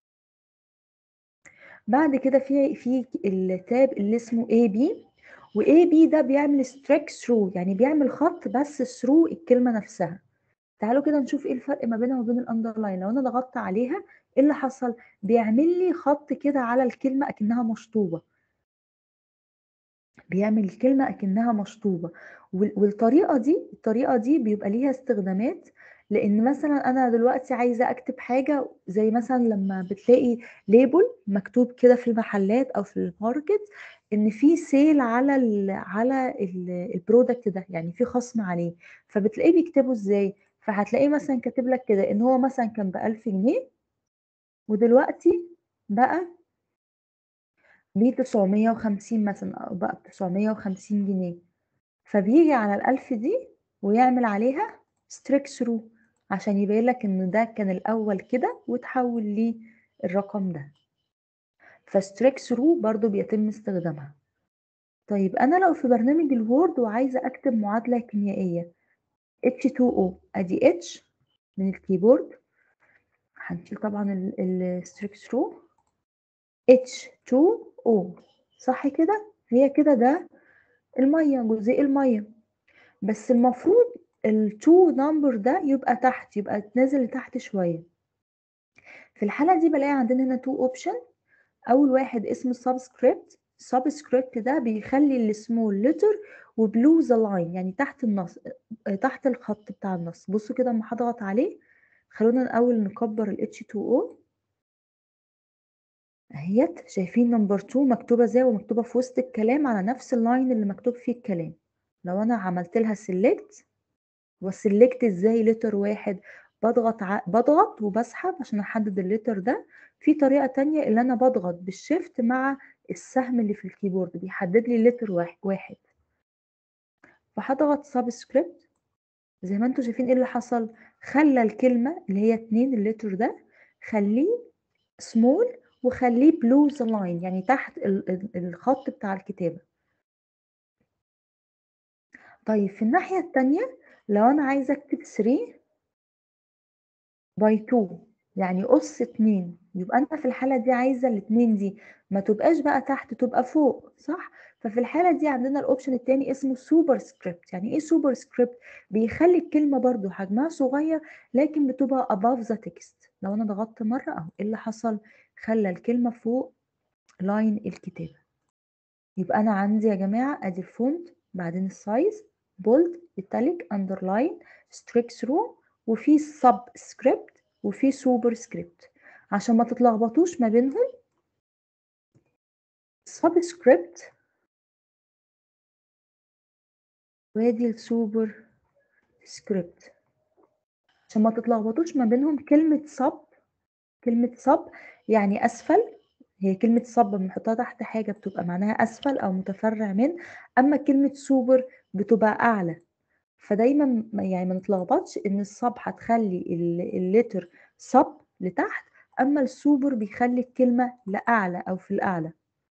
بعد كده في في التاب اللي اسمه اي بي واي بي ده بيعمل ستريك ثرو يعني بيعمل خط بس ثرو الكلمه نفسها تعالوا كده نشوف ايه الفرق ما بينها وبين الاندرلاين لو انا ضغطت عليها ايه اللي حصل بيعمل لي خط كده على الكلمه اكنها مشطوبه بيعمل الكلمه اكنها مشطوبه والطريقه دي الطريقه دي بيبقى ليها استخدامات لان مثلا انا دلوقتي عايزه اكتب حاجه زي مثلا لما بتلاقي ليبل مكتوب كده في المحلات او في الماركت ان في سيل على ال على البرودكت ده يعني في خصم عليه فبتلاقيه بيكتبه ازاي فهتلاقيه مثلا كاتب لك كده ان هو مثلا كان ب 1000 جنيه ودلوقتي بقى ب 950 مثلا او بقى ب 950 جنيه فبيجي على الألف دي ويعمل عليها ستريك ثرو عشان يبين لك ان ده كان الاول كده وتحول للرقم ده فستريك ثرو برضو بيتم استخدامها طيب انا لو في برنامج الوورد وعايزه اكتب معادله كيميائيه H2O ادي H من الكيبورد هنشيل طبعا الستريك ثرو H2O صح كده هي كده ده الميه جزيء الميه بس المفروض التو نمبر ده يبقى تحت يبقى نازل لتحت شويه في الحاله دي بلاقي عندنا هنا تو اوبشن اول واحد اسمه سبسكريبت سبسكريبت ده بيخلي السمول لتر وبلو ذا لاين يعني تحت النص تحت الخط بتاع النص بصوا كده اما هضغط عليه خلونا الاول نكبر ال H2O اهيت شايفين نمبر 2 مكتوبه ازاي ومكتوبه في وسط الكلام على نفس اللاين اللي مكتوب فيه الكلام لو انا عملت لها سيلكت وسيلكت ازاي لتر واحد بضغط ع... بضغط وبسحب عشان احدد اللتر ده في طريقه تانية اللي انا بضغط بالشيفت مع السهم اللي في الكيبورد بيحدد لي لتر واحد فهضغط سبسكريبت زي ما انتم شايفين ايه اللي حصل خلى الكلمه اللي هي اتنين اللتر ده خليه سمول وخليه بلو ذا لاين يعني تحت الخط بتاع الكتابه طيب في الناحيه التانية لو انا عايزه اكتب 3 باي 2 يعني قص 2 يبقى انت في الحاله دي عايزه الاثنين دي ما تبقاش بقى تحت تبقى فوق صح ففي الحاله دي عندنا الاوبشن الثاني اسمه سوبر سكريبت يعني ايه سوبر سكريبت بيخلي الكلمه برضو حجمها صغير لكن بتبقى above the text لو انا ضغطت مره اهو ايه اللي حصل خلى الكلمه فوق لاين الكتابه يبقى انا عندي يا جماعه ادي الفونت بعدين السايز بولد ايتاليك اندرلاين ستريك ثرو وفي سب سكريبت وفي سوبر سكريبت عشان ما تتلخبطوش ما بينهم سب سكريبت وادي السوبر سكريبت عشان ما تتلخبطوش ما بينهم كلمة سب كلمة سب يعني أسفل هي كلمة سب بنحطها تحت حاجة بتبقى معناها أسفل أو متفرع من أما كلمة سوبر بتبقى أعلى فدايما يعني ما نتلخبطش إن السب هتخلي اللتر سب لتحت أما السوبر بيخلي الكلمة لأعلى أو في الأعلى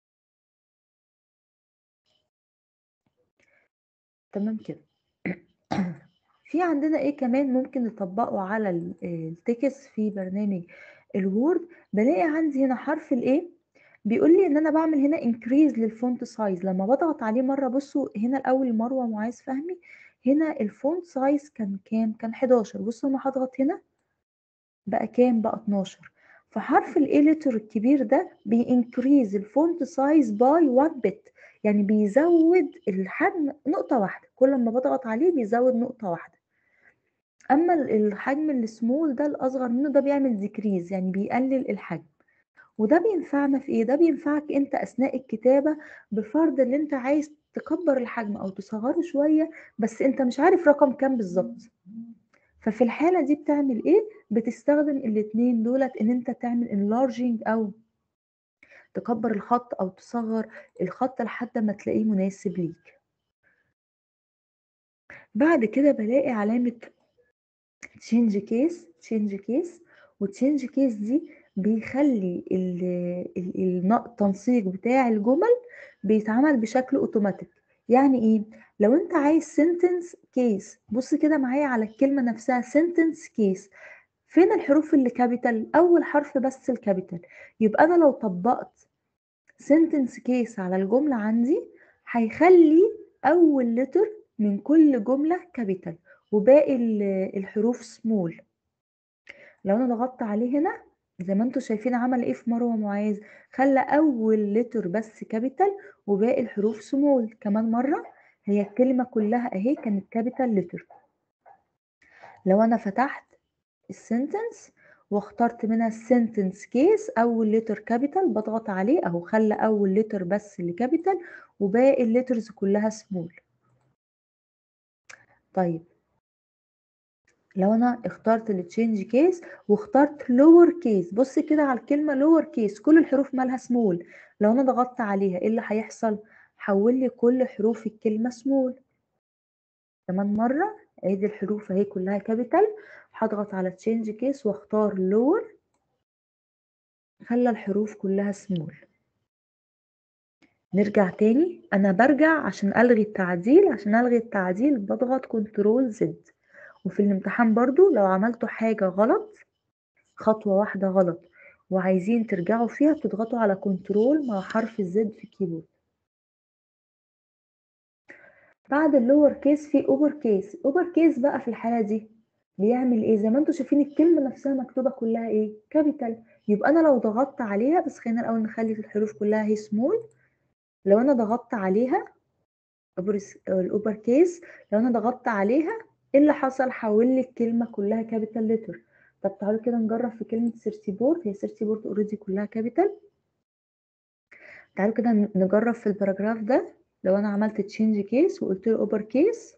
تمام كده في عندنا ايه كمان ممكن نطبقه على التكس في برنامج الوورد بلاقي عندي هنا حرف الايه بيقول لي ان انا بعمل هنا انكريز للفونت سايز لما بضغط عليه مره بصوا هنا الاول مروه معاذ فهمي هنا الفونت سايز كان كام كان 11 بصوا لما هضغط هنا بقى كام بقى 12 فحرف الاي لتر الكبير ده بينكريز الفونت سايز باي 1 بت يعني بيزود الحجم نقطه واحده كل ما بضغط عليه بيزود نقطه واحده أمّا ال الحجم الsmall ده الأصغر منه ده بيعمل decrease يعني بيقلل الحجم، وده بينفعنا في إيه؟ ده بينفعك أنت أثناء الكتابة بفرض إن أنت عايز تكبّر الحجم أو تصغّره شوية، بس أنت مش عارف رقم كام بالضبط. ففي الحالة دي بتعمل إيه؟ بتستخدم الاتنين دُولة إن أنت تعمل enlarging أو تكبّر الخط أو تصغّر الخط لحد أمّا تلاقيه مناسب ليك. بعد كده بالاقي علامة change case change case وchange case دي بيخلّي ال ال الن التنسيق بتاع الجُمل بيتعمل بشكل أوتوماتيك، يعني إيه؟ لو أنت عايز sentence case بُص كده معايا على الكلمة نفسها sentence case فين الحروف اللي capital؟ أول حرف بس الcapital يبقى أنا لو طبّقت sentence case على الجملة عندي هيخلّي أول letter من كل جملة capital وباقي ال الحروف small. لو أنا ضغطت عليه هنا زي ما أنتم شايفين عمل إيه في مروة معاذ، خلّى أول letter بس capital وباقي الحروف small كمان مرّة هي الكلمة كلّها أهي كانت capital letter. لو أنا فتحت الsentence واخترت منها الsentence case أول letter capital باضغط عليه أهو خلّى أول letter بس اللي capital وباقي الletters كلّها small. طيب لو أنا اخترت الchange case واخترت lower case بُص كده على الكلمة lower case كل الحروف مالها small لو أنا ضغطت عليها إيه اللي هيحصل؟ حوّل لي كل حروف الكلمة small. كمان مرّة أدي الحروف أهي كلّها capital هاضغط على change case واختار lower خلّى الحروف كلّها small. نرجع تاني، أنا بارجع عشان ألغي التعديل، عشان ألغي التعديل باضغط control Z وفي الامتحان برضه لو عملتوا حاجة غلط خطوة واحدة غلط وعايزين ترجعوا فيها بتضغطوا على control مع حرف الZ في الكيبورد. بعد الlower case في upper case upper case بقى في الحالة دي بيعمل إيه؟ زي ما أنتم شايفين الكلمة نفسها مكتوبة كلّها إيه؟ capital يبقى أنا لو ضغطت عليها بس خلّينا الأول نخلّي الحروف كلّها أهي small لو أنا ضغطت عليها upper س الupper case لو أنا ضغطت عليها إيه اللي حصل؟ حوّل لي الكلمة كلّها capital letter طب تعالوا كده نجرّب في كلمة surfboard هي surfboard already كلّها capital. تعالوا كده ن نجرّب في الباراجراف ده لو أنا عملت change case وقُلت له upper case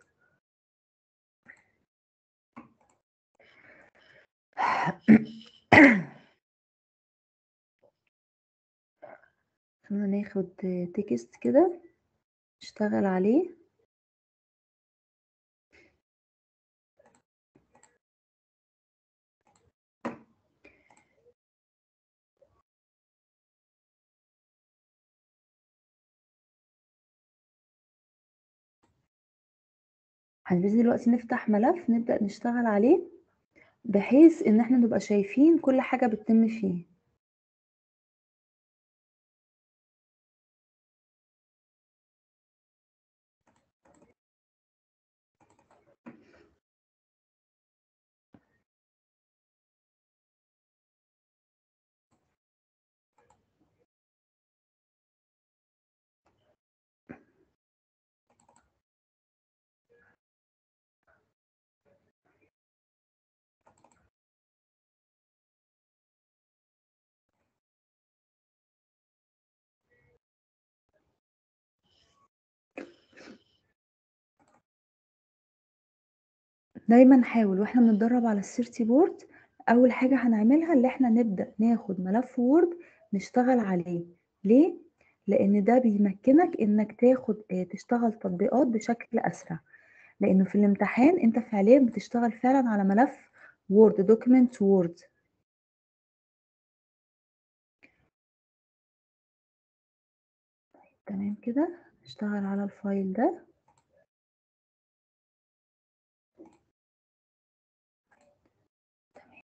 خلّينا ناخد text كده نشتغل عليه. هنبتدي دلوقتي نفتح ملف نبدأ نشتغل عليه بحيث إن إحنا نبقى شايفين كل حاجة بتتم فيه. دايمًا حاول وإحنا بنتدرّب على الsurfboard أول حاجة هنعملها اللي إحنا نبدأ ناخد ملف word نشتغل عليه، ليه؟ لإن ده بيمكّنك إنك تاخد آآ تشتغل تطبيقات بشكل أسرع، لإنه في الامتحان أنت فعليًا بتشتغل فعلًا على ملف word document word. طيب تمام كده، نشتغل على الfile ده. تمام.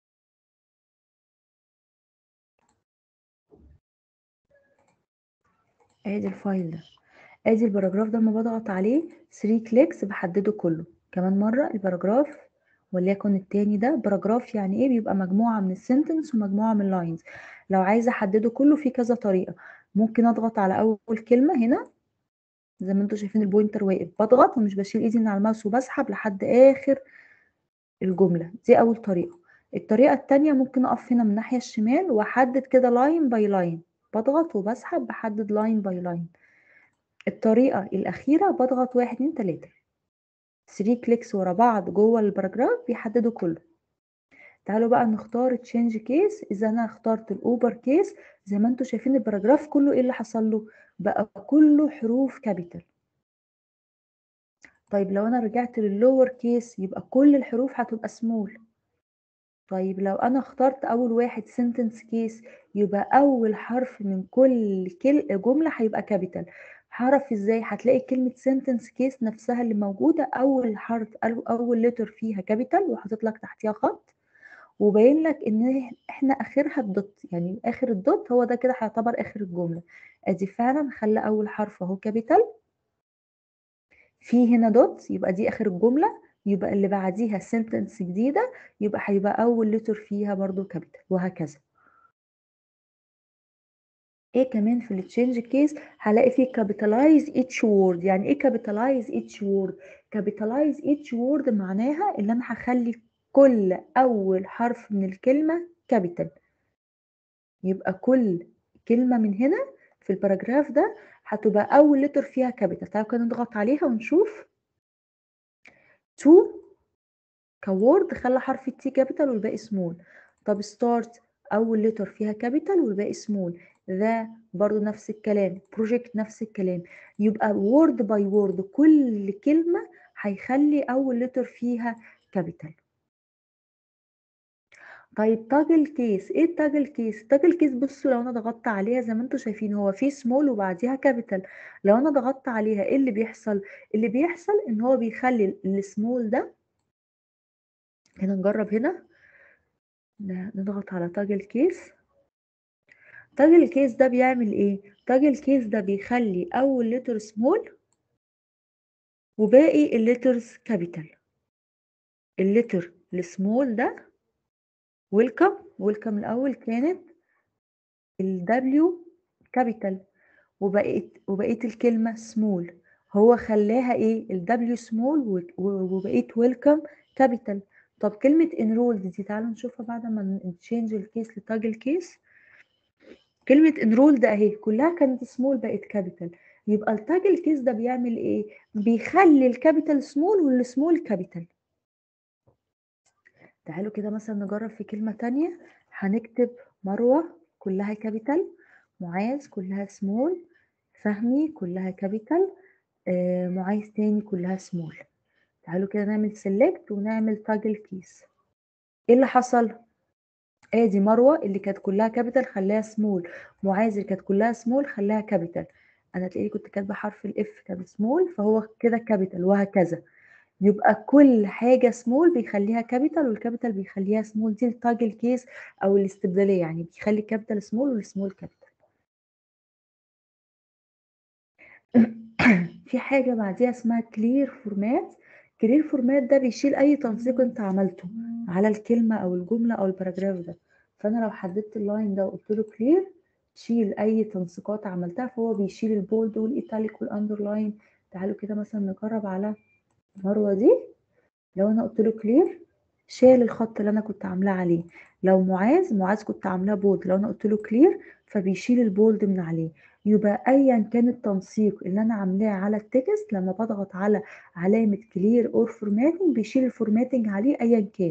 آدي الfile ده، آدي الباراجراف ده أمّا باضغط عليه 3 clicks باحدّده كلّه، كمان مرّة الباراجراف وليكن التاني ده باراجراف يعني إيه؟ بيبقى مجموعة من الsentence ومجموعة من الlines لو عايزة أحدّده كلّه في كذا طريقة، ممكن أضغط على أول كلمة هنا زي ما أنتم شايفين الpointer واقف، باضغط ومش باشيل إيدي من على الماوس وباسحب لحد آخر الجملة دي أول طريقة الطريقة التانية ممكن أقف هنا من الناحية الشمال وأحدد كده لاين باي لاين بضغط وبسحب بحدد لاين باي لاين الطريقة الأخيرة بضغط واحد اتنين تلاتة 3 كليكس ورا بعض جوه الباراجراف بيحددوا كله تعالوا بقى نختار تشينج كيس اذا انا اخترت الاوبر كيس زي ما انتم شايفين الباراجراف كله ايه اللي حصل له بقى كله حروف كابيتال طيب لو انا رجعت لللور كيس يبقى كل الحروف هتبقى سمول طيب لو انا اخترت اول واحد سنتنس كيس يبقى اول حرف من كل كل جمله هيبقى كابيتال هعرف ازاي هتلاقي كلمه سنتنس كيس نفسها اللي موجوده اول حرف اول لتر فيها كابيتال وحاطط لك تحتيها خط وباين لك ان احنا اخرها الدوت يعني اخر الدوت هو ده كده هيعتبر اخر الجمله ادي فعلا خلى اول حرف اهو كابيتال في هنا دوت يبقى دي اخر الجمله يبقى اللي بعديها سنتنس جديده يبقى هيبقى اول لتر فيها برضو كابيتال وهكذا ايه كمان في التشينج كيس هلاقي فيه كابيتالايز each word يعني ايه كابيتالايز each word كابيتالايز each word معناها ان انا هخلي كل اول حرف من الكلمه كابيتال يبقى كل كلمه من هنا في الباراجراف ده هتبقى اول لتر فيها كابيتال تعالوا كده نضغط عليها ونشوف تو كوورد خلى حرف التي كابيتال والباقي سمول طب ستارت اول لتر فيها كابيتال والباقي سمول ذا برضو نفس الكلام بروجكت نفس الكلام يبقى وورد باي وورد كل كلمه هيخلي اول لتر فيها كابيتال طيب تاجل كيس ايه التاجل كيس تاجل كيس بصوا لو انا ضغطت عليها زي ما انتم شايفين هو في سمول وبعديها كابيتال لو انا ضغطت عليها ايه اللي بيحصل اللي بيحصل ان هو بيخلي السمول ده هنا نجرب هنا نضغط على تاجل كيس تاجل كيس ده بيعمل ايه تاجل كيس ده بيخلي اول لتر سمول وباقي الليترز كابيتال اللتر السمول ده ويلكم ويلكم الأول كانت الدبليو كابيتال وبقيت وبقيت الكلمة سمول هو خلاها ايه الدبليو سمول وبقيت ويلكم كابيتال طب كلمة enrolled دي تعالوا نشوفها بعد ما نتشينج الكيس لتاج الكيس كلمة enrolled اهي كلها كانت سمول بقت كابيتال يبقى التاج الكيس ده بيعمل ايه بيخلي الكابيتال سمول والسمول كابيتال تعالوا كده مثلا نجرب في كلمة تانية هنكتب مروة كلها كابيتال معاذ كلها سمول فهمي كلها كابيتال آه معاذ تاني كلها سمول تعالوا كده نعمل سيلكت ونعمل تاج الكيس ايه اللي حصل ادي مروه اللي كانت كلها كابيتال خلاها سمول معاذ اللي كانت كلها سمول خلاها كابيتال انا تلاقيني كنت كاتبه حرف الاف كان سمول فهو كده كابيتال وهكذا يبقى كل حاجة سمول بيخليها كابيتال والكابيتال بيخليها سمول دي التاج الكيس أو الاستبدالية يعني بيخلي الكابيتال سمول والسمول كابيتال في حاجة بعديها اسمها كلير فورمات كلير فورمات ده بيشيل أي تنسيق أنت عملته على الكلمة أو الجملة أو الباراجراف ده فأنا لو حددت اللاين ده وقلت له كلير شيل أي تنسيقات عملتها فهو بيشيل البولد والإيتاليك والأندرلاين تعالوا كده مثلا نجرب على مروه دي لو انا قلت له كلير شال الخط اللي انا كنت عاملاه عليه لو معاذ معاذ كنت عاملاه بولد لو انا قلت له كلير فبيشيل البولد من عليه يبقى ايا كان التنسيق اللي انا عاملاه على التكست لما بضغط على علامه كلير اور فورماتنج بيشيل الفورماتنج عليه ايا كان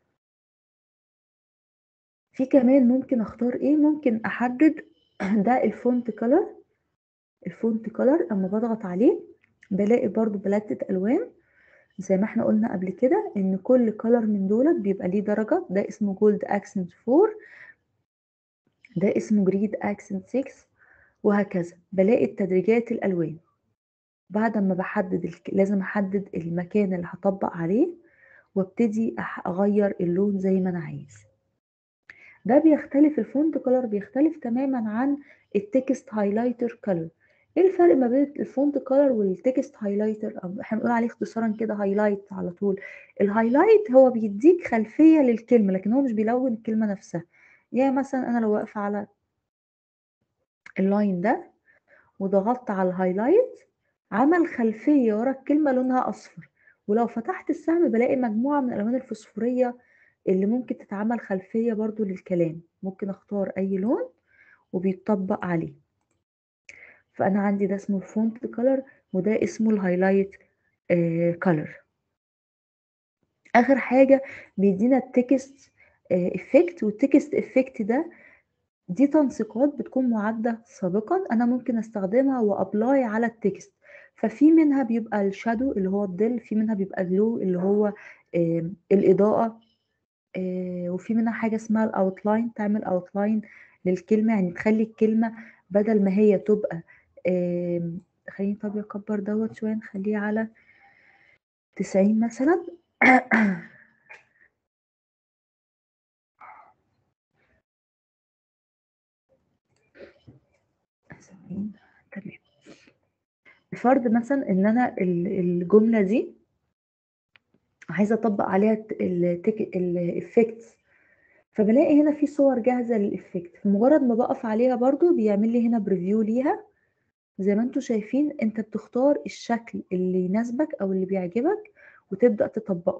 في كمان ممكن اختار ايه ممكن احدد ده الفونت كلر الفونت كلر اما بضغط عليه بلاقي برضو بلاتة الوان زي ما احنا قلنا قبل كده ان كل كولر من دولت بيبقى ليه درجة ده اسمه جولد اكسنت 4 ده اسمه جريد اكسنت 6 وهكذا بلاقي التدريجات الالوان بعد ما بحدد الك... لازم احدد المكان اللي هطبق عليه وابتدي اغير اللون زي ما انا عايز ده بيختلف الفونت كولر بيختلف تماما عن التكست هايلايتر كولر ايه الفرق ما بين الفونت كولر والتكست هايلايتر او احنا بنقول عليه اختصارا كده هايلايت على طول الهايلايت هو بيديك خلفيه للكلمه لكن هو مش بيلون الكلمه نفسها يعني مثلا انا لو واقفه على اللاين ده وضغطت على الهايلايت عمل خلفيه ورا الكلمه لونها اصفر ولو فتحت السهم بالاقي مجموعة من الألوان الفسفورية اللي ممكن تتعمل خلفية برضو للكلام ممكن اختار أي لون وبيتطبق عليه فأنا عندي ده اسمه الفونت كولر وده اسمه الهايلايت كولر آخر حاجة بيدينا التكست افكت والتكست افكت ده دي تنسيقات بتكون معدة سابقا أنا ممكن أستخدمها وأبلاي على التكست ففي منها بيبقى الشادو اللي هو الظل في منها بيبقى جلو اللي هو آه الإضاءة آه وفي منها حاجة اسمها الأوتلاين تعمل أوتلاين للكلمة يعني تخلي الكلمة بدل ما هي تبقى آه خليني طب أكبر دوت شوية نخليه على تسعين مثلا تمام فرض مثلا ان انا الجمله دي عايزه اطبق عليها الافكتس فبلاقي هنا في صور جاهزه للافكت فمجرد ما بقف عليها برضو بيعمل لي هنا بريفيو ليها زي ما انتم شايفين انت بتختار الشكل اللي يناسبك او اللي بيعجبك وتبدا تطبقه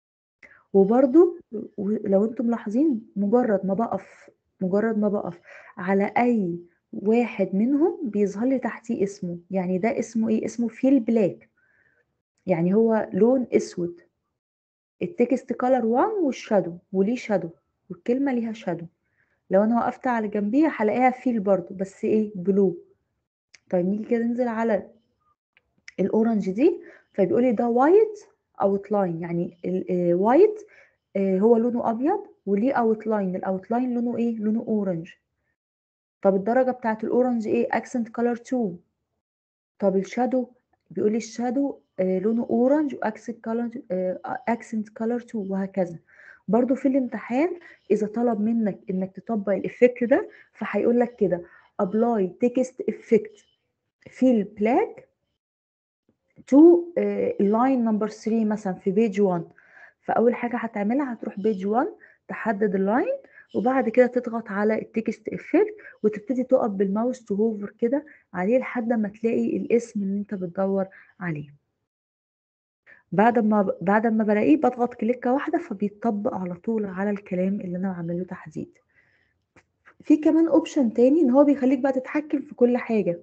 وبرضو لو انتم ملاحظين مجرد ما بقف مجرد ما بقف على اي واحد منهم بيظهر لي تحتيه اسمه يعني ده اسمه ايه اسمه فيل بلاك يعني هو لون اسود التكست كولر 1 والشادو وليه شادو والكلمة ليها شادو لو انا وقفت على جنبيها هلاقيها فيل برضو بس ايه بلو طيب نيجي كده ننزل على الاورنج دي فبيقول لي ده وايت اوتلاين يعني الوايت هو لونه ابيض وليه اوتلاين الاوتلاين لونه ايه لونه اورنج طب الدرجة بتاعة الأورنج إيه؟ أكسنت كولر 2 طب الشادو بيقول لي الشادو آه لونه أورنج وأكسنت كولر أكسنت كولر 2 وهكذا برضو في الامتحان إذا طلب منك إنك تطبق الإفكت ده فهيقول لك كده apply text effect fill black to line number 3 مثلا في بيج 1 فأول حاجة هتعملها هتروح بيج 1 تحدد اللاين وبعد كده تضغط على التكست افكت وتبتدي تقف بالماوس تهوفر كده عليه لحد ما تلاقي الاسم اللي انت بتدور عليه بعد ما بعد ما بلاقيه بضغط كليكه واحده فبيتطبق على طول على الكلام اللي انا عامله تحديد في كمان اوبشن تاني ان هو بيخليك بقى تتحكم في كل حاجه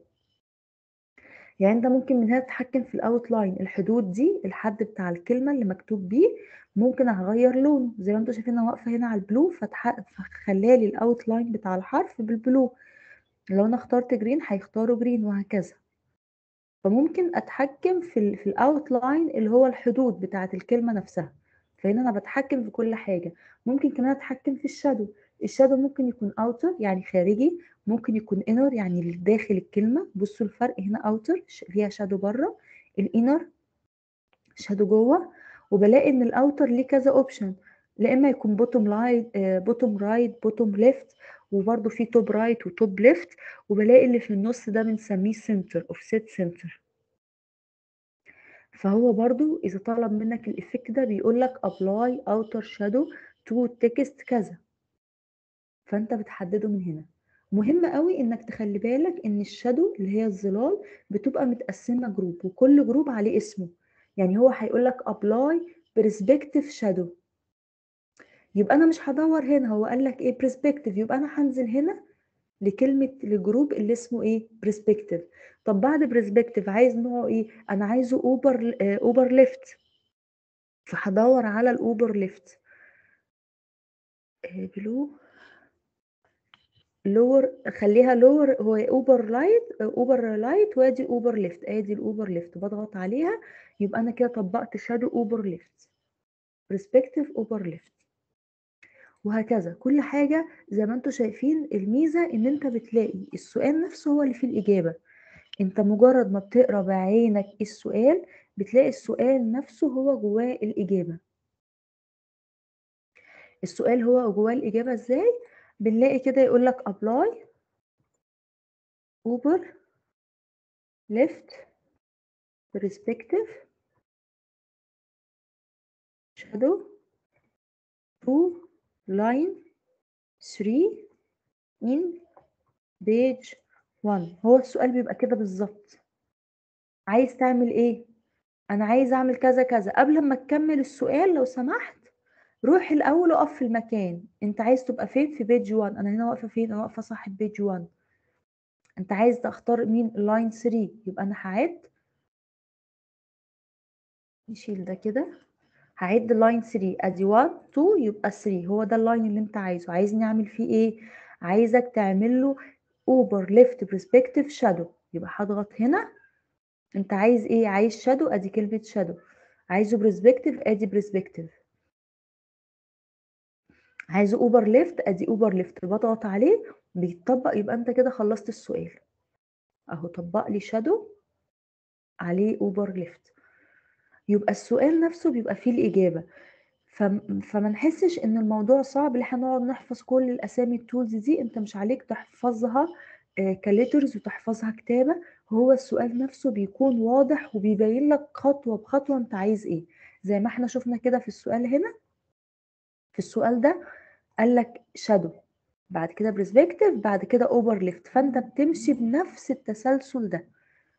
يعني انت ممكن من هنا تتحكم في الاوتلاين الحدود دي الحد بتاع الكلمه اللي مكتوب بيه ممكن اغير لونه زي ما انتم شايفين انا واقفه هنا على البلو فخلالي الاوتلاين بتاع الحرف بالبلو لو انا اخترت جرين هيختاروا جرين وهكذا فممكن اتحكم في ال في الاوتلاين اللي هو الحدود بتاعه الكلمه نفسها فهنا انا بتحكم في كل حاجه ممكن كمان اتحكم في الشادو الشادو ممكن يكون اوتر يعني خارجي ممكن يكون انر يعني اللي داخل الكلمه بصوا الفرق هنا اوتر فيها شادو بره الانر شادو جوه وبلاقي ان الاوتر ليه كذا اوبشن لا اما يكون بوتوم لايت بوتوم رايت بوتوم ليفت وبرده في توب رايت وتوب ليفت وبلاقي اللي في النص ده بنسميه سنتر اوفست سنتر فهو برضو اذا طلب منك الافكت ده بيقول لك ابلاي اوتر شادو تو تكست كذا فانت بتحدده من هنا مهم قوي انك تخلي بالك ان الشادو اللي هي الظلال بتبقى متقسمه جروب وكل جروب عليه اسمه يعني هو هيقول لك ابلاي برسبكتيف شادو يبقى انا مش هدور هنا هو قال لك ايه برسبكتيف يبقى انا هنزل هنا لكلمه لجروب اللي اسمه ايه برسبكتيف طب بعد برسبكتيف عايز نوعه ايه انا عايزه اوبر اوبر ليفت فهدور على الاوبر ليفت بلو لور خليها لور هو اوبر لايت اوبر لايت وادي اوبر ليفت ادي الاوبر ليفت بضغط عليها يبقى انا كده طبقت شادو اوبر ليفت برسبكتيف اوبر ليفت وهكذا كل حاجة زي ما انتم شايفين الميزة ان انت بتلاقي السؤال نفسه هو اللي فيه الإجابة انت مجرد ما بتقرا بعينك السؤال بتلاقي السؤال نفسه هو جواه الإجابة السؤال هو جواه الإجابة ازاي بنلاقي كده يقول لك apply اوبر left perspective shadow to line 3 in page 1 هو السؤال بيبقى كده بالظبط عايز تعمل ايه أنا عايز أعمل كذا كذا قبل ما تكمل السؤال لو سمحت روح الأول اقف في المكان أنت عايز تبقى فين في بيج 1 أنا هنا واقفة فين أنا واقفة صح بيج 1 أنت عايز تختار مين لاين 3 يبقى أنا هعد نشيل ده كده هعد لاين 3 ادي 1 2 يبقى 3 هو ده اللاين اللي انت عايزه عايزني اعمل فيه ايه عايزك تعمل له اوبر ليفت برسبكتيف شادو يبقى هضغط هنا انت عايز ايه عايز شادو ادي كلمه شادو عايزه برسبكتيف ادي برسبكتيف عايزه اوبر ليفت ادي اوبر ليفت بضغط عليه بيتطبق يبقى انت كده خلصت السؤال اهو طبق لي شادو عليه اوبر ليفت يبقى السؤال نفسه بيبقى فيه الإجابة فم- فما نحسش ان الموضوع صعب اللي احنا نقعد نحفظ كل الاسامي التولز دي انت مش عليك تحفظها كليترز وتحفظها كتابة هو السؤال نفسه بيكون واضح وبيبين لك خطوة بخطوة انت عايز ايه زي ما احنا شفنا كده في السؤال هنا في السؤال ده قال لك شادو بعد كده برسبكتيف بعد كده اوفر ليفت فانت بتمشي بنفس التسلسل ده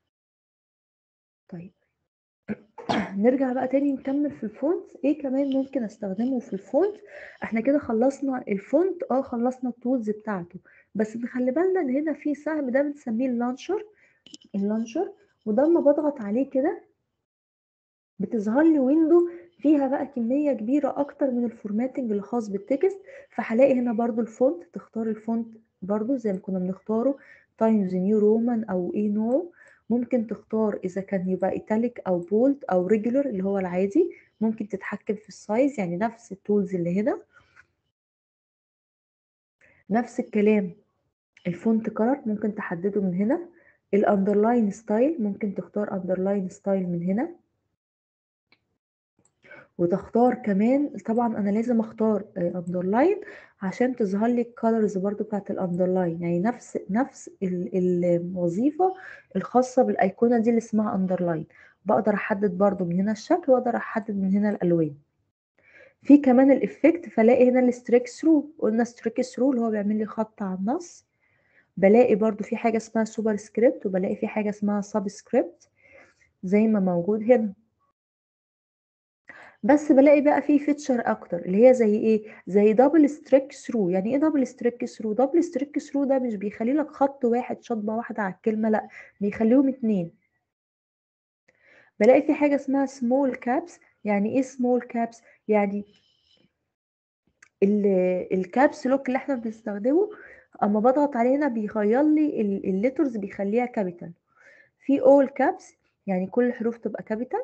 طيب نرجع بقى تاني نكمل في الفونت ايه كمان ممكن استخدمه في الفونت احنا كده خلصنا الفونت اه خلصنا التولز بتاعته بس نخلي بالنا ان هنا في سهم ده بنسميه اللانشر اللانشر وده لما بضغط عليه كده بتظهر لي ويندو فيها بقى كمية كبيرة أكتر من الفورماتنج اللي خاص بالتكست فهلاقي هنا برضو الفونت تختار الفونت برضو زي ما كنا بنختاره تايمز نيو رومان أو ايه نوع ممكن تختار إذا كان يبقى إيتاليك أو بولد أو ريجولر اللي هو العادي ممكن تتحكم في السايز يعني نفس التولز اللي هنا نفس الكلام الفونت كلر ممكن تحدده من هنا الاندرلاين ستايل ممكن تختار اندرلاين ستايل من هنا وتختار كمان طبعا انا لازم اختار اندرلاين عشان تظهر لي الكالرز برضو بتاعت الاندرلاين يعني نفس نفس ال- الوظيفه الخاصه بالايقونه دي اللي اسمها اندرلاين بقدر احدد برضو من هنا الشكل واقدر احدد من هنا الالوان في كمان الافكت فلاقي هنا الستريك ثرو قلنا ستريك ثرو اللي هو بيعمل لي خط على النص بلاقي برضو في حاجه اسمها سوبر سكريبت وبلاقي في حاجه اسمها سب سكريبت زي ما موجود هنا بس بلاقي بقى في فيتشر اكتر اللي هي زي ايه زي دبل ستريك ثرو يعني ايه دبل ستريك ثرو دبل ستريك ثرو ده مش بيخلي لك خط واحد شطبه واحده على الكلمه لا بيخليهم اتنين بلاقي في حاجه اسمها سمول كابس يعني ايه سمول كابس يعني الكابس لوك اللي احنا بنستخدمه اما بضغط عليه هنا بيغير لي الليترز بيخليها كابيتال في اول كابس يعني كل الحروف تبقى كابيتال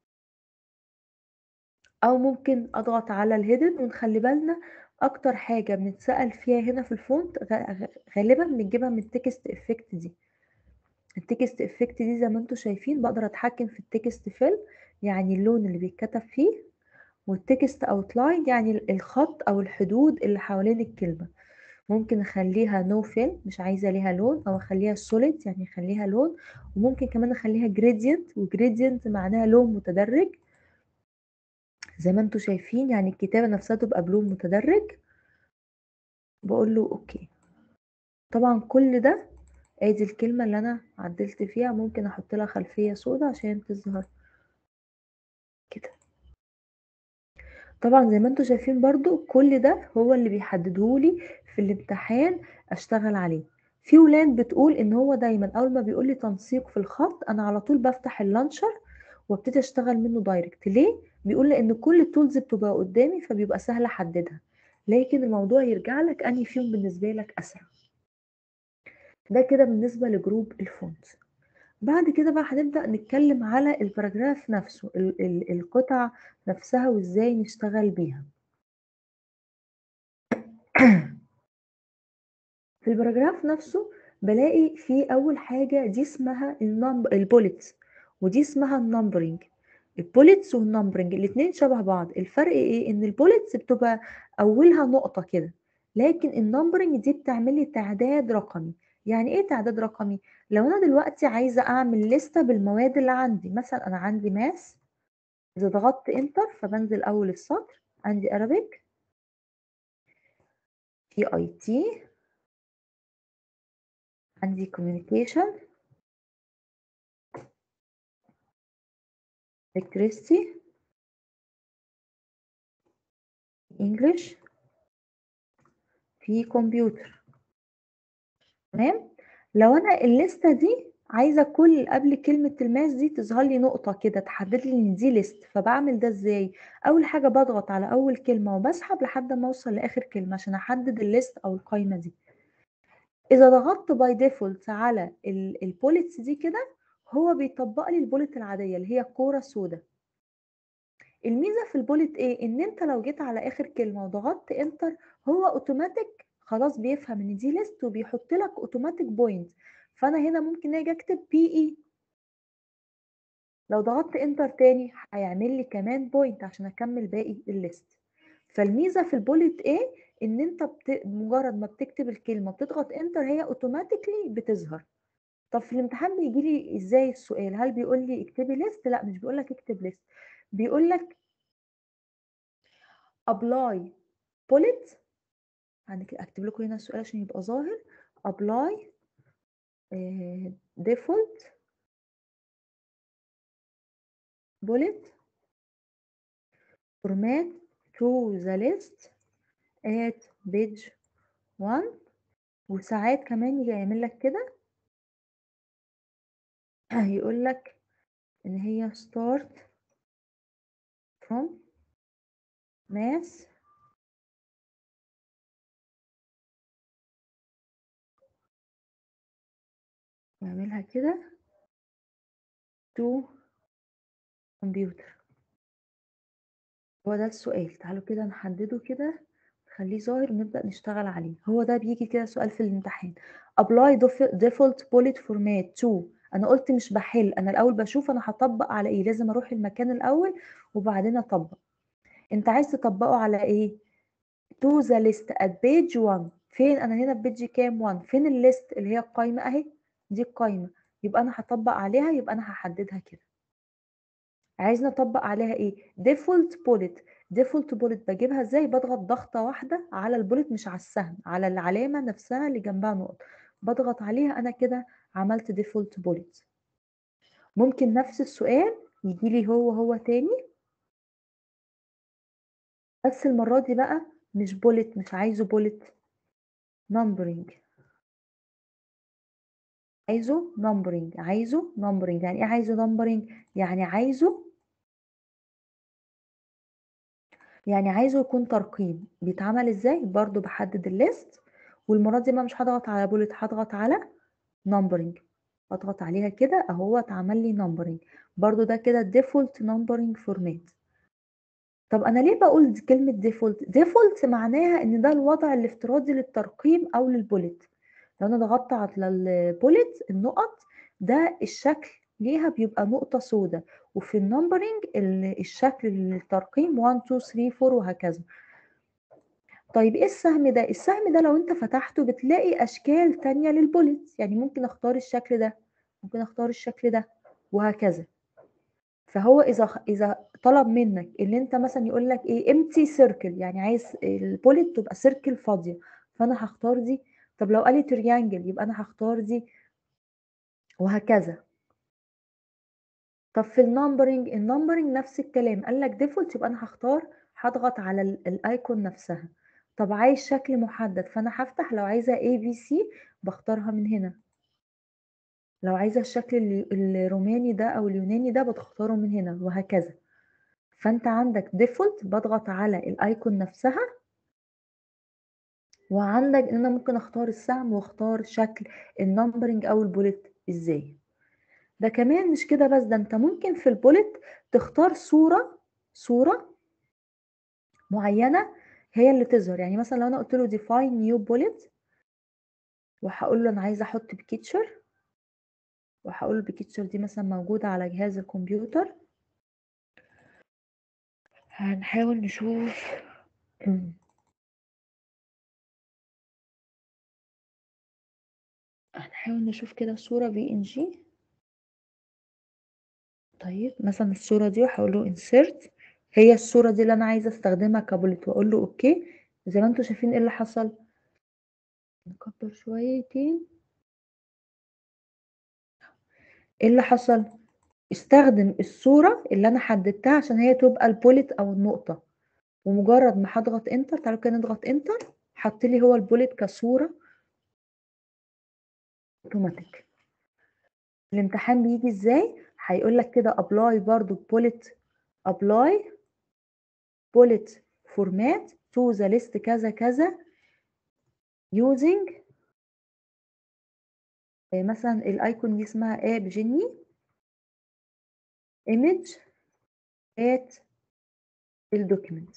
او ممكن اضغط على الهيدن ونخلي بالنا اكتر حاجة بنتسأل فيها هنا في الفونت غ- غالبا بنجيبها من التكست افكت دي التكست افكت دي زي ما انتم شايفين بقدر اتحكم في التكست فيل يعني اللون اللي بيتكتب فيه والتكست اوتلاين يعني الخط او الحدود اللي حوالين الكلمة ممكن اخليها نو فيل مش عايزة ليها لون او اخليها سوليد يعني اخليها لون وممكن كمان اخليها جريدينت وجريدينت معناها لون متدرج زي ما انتم شايفين يعني الكتابة نفسها تبقى بلون متدرج بقول له اوكي طبعا كل ده ادي الكلمة اللي انا عدلت فيها ممكن احط لها خلفية سوداء عشان تظهر كده طبعا زي ما انتم شايفين برضو كل ده هو اللي بيحددهولي في الامتحان اشتغل عليه في ولاد بتقول ان هو دايما اول ما بيقول لي تنسيق في الخط انا على طول بفتح اللانشر وابتدي اشتغل منه دايركت ليه بيقول لان كل التولز بتبقى قدامي فبيبقى سهل احددها لكن الموضوع يرجع لك انهي فيهم بالنسبه لك اسرع ده كده بالنسبه لجروب الفونت بعد كده بقى هنبدا نتكلم على الباراجراف نفسه ال- ال- القطع نفسها وازاي نشتغل بيها في الباراجراف نفسه بلاقي في اول حاجه دي اسمها البوليتس ودي اسمها النمبرنج البوليتس والنمبرنج الاتنين شبه بعض الفرق ايه ان البوليتس بتبقى اولها نقطه كده لكن النمبرنج دي بتعمل لي تعداد رقمي يعني ايه تعداد رقمي لو انا دلوقتي عايزه اعمل لستة بالمواد اللي عندي مثلا انا عندي ماس اذا ضغطت انتر فبنزل اول السطر عندي Arabic في اي تي عندي communication electricity English في كمبيوتر تمام لو انا الليسته دي عايزه كل قبل كلمه الماس دي تظهر لي نقطه كده تحدد لي ان دي ليست فبعمل ده ازاي اول حاجه بضغط على اول كلمه وبسحب لحد ما اوصل لاخر كلمه عشان احدد الليست او القايمه دي اذا ضغطت باي ديفولت على البوليتس دي كده هو بيطبق لي البوليت العاديه اللي هي كوره سوداء الميزه في البوليت ايه ان انت لو جيت على اخر كلمه وضغطت انتر هو اوتوماتيك خلاص بيفهم ان دي ليست وبيحط لك اوتوماتيك بوينت فانا هنا ممكن اجي اكتب بي اي لو ضغطت انتر تاني هيعمل لي كمان بوينت عشان اكمل باقي الليست فالميزه في البوليت ايه ان انت بت... مجرد ما بتكتب الكلمه بتضغط انتر هي اوتوماتيكلي بتظهر طب في الامتحان بيجي لي ازاي السؤال هل بيقول لي اكتبي ليست لا مش بيقول لك اكتب ليست بيقول لك apply bullet اكتب لكم هنا السؤال عشان يبقى ظاهر apply uh, default bullet format to the list at page 1 وساعات كمان يجي يعمل لك كده هيقول لك ان هي start from mass يعملها كده to computer هو ده السؤال تعالوا كده نحدده كده نخليه ظاهر ونبدأ نشتغل عليه هو ده بيجي كده سؤال في الامتحان apply default bullet format to انا قلت مش بحل انا الاول بشوف انا هطبق على ايه لازم اروح المكان الاول وبعدين اطبق انت عايز تطبقه على ايه to the list at page 1 فين انا هنا في بيج كام 1 فين الليست اللي هي القايمه اهي دي القايمه يبقى انا هطبق عليها يبقى انا هحددها كده عايز نطبق عليها ايه default bullet default bullet بجيبها ازاي بضغط ضغطه واحده على البوليت مش على السهم على العلامه نفسها اللي جنبها نقط بضغط عليها انا كده عملت default bullet ممكن نفس السؤال يجي لي هو هو تاني بس المرة دي بقى مش بولت مش عايزه بولت نمبرينج عايزه نمبرينج عايزه نمبرينج يعني ايه عايزه نمبرينج يعني عايزه يعني عايزه يكون ترقيم بيتعمل ازاي برضو بحدد الليست والمرة دي بقى مش هضغط على بولت هضغط على نمبرينج اضغط عليها كده اهو اتعمل لي نمبرينج برضو ده كده ديفولت نمبرينج فورمات طب انا ليه بقول كلمه ديفولت ديفولت معناها ان ده الوضع الافتراضي للترقيم او للبوليت لو انا ضغطت على البوليت النقط ده الشكل ليها بيبقى نقطه سوداء وفي النمبرنج الشكل للترقيم 1 2 3 4 وهكذا طيب ايه السهم ده السهم ده لو انت فتحته بتلاقي اشكال تانية للبوليت يعني ممكن اختار الشكل ده ممكن اختار الشكل ده وهكذا فهو اذا اذا طلب منك اللي انت مثلا يقول لك ايه امتي سيركل يعني عايز البوليت تبقى سيركل فاضيه فانا هختار دي طب لو قال لي تريانجل يبقى انا هختار دي وهكذا طب في النمبرنج النمبرنج نفس الكلام قال لك ديفولت يبقى انا هختار هضغط على الايكون نفسها طب عايز شكل محدد فانا هفتح لو عايزه اي بي سي بختارها من هنا لو عايزه الشكل الروماني ده او اليوناني ده بتختاره من هنا وهكذا فانت عندك ديفولت بضغط على الايكون نفسها وعندك ان انا ممكن اختار السهم واختار شكل النمبرنج او البوليت ازاي ده كمان مش كده بس ده انت ممكن في البوليت تختار صورة صورة معينة هي اللي تظهر يعني مثلا لو انا قلت له define new bullet وهقول له انا عايزه احط بيكتشر وهقول البيكتشر دي مثلا موجودة على جهاز الكمبيوتر هنحاول نشوف هنحاول نشوف كده صورة بي ان جي طيب مثلا الصورة دي وهقول له insert هي الصورة دي اللي انا عايزة استخدمها كبولت واقول له اوكي زي ما انتم شايفين ايه اللي حصل نكبر شويتين ايه اللي حصل استخدم الصورة اللي أنا حددتها عشان هي تبقى البوليت أو النقطة ومجرد ما هاضغط انتر تعالوا كده نضغط انتر حط لي هو البوليت كصورة اوتوماتيك الامتحان بيجي ازاي هيقول لك كده ابلاي برضو بوليت ابلاي بوليت فورمات تو ذا ليست كذا كذا using مثلا الايكون دي اسمها اب جيني image at الدوكيمنت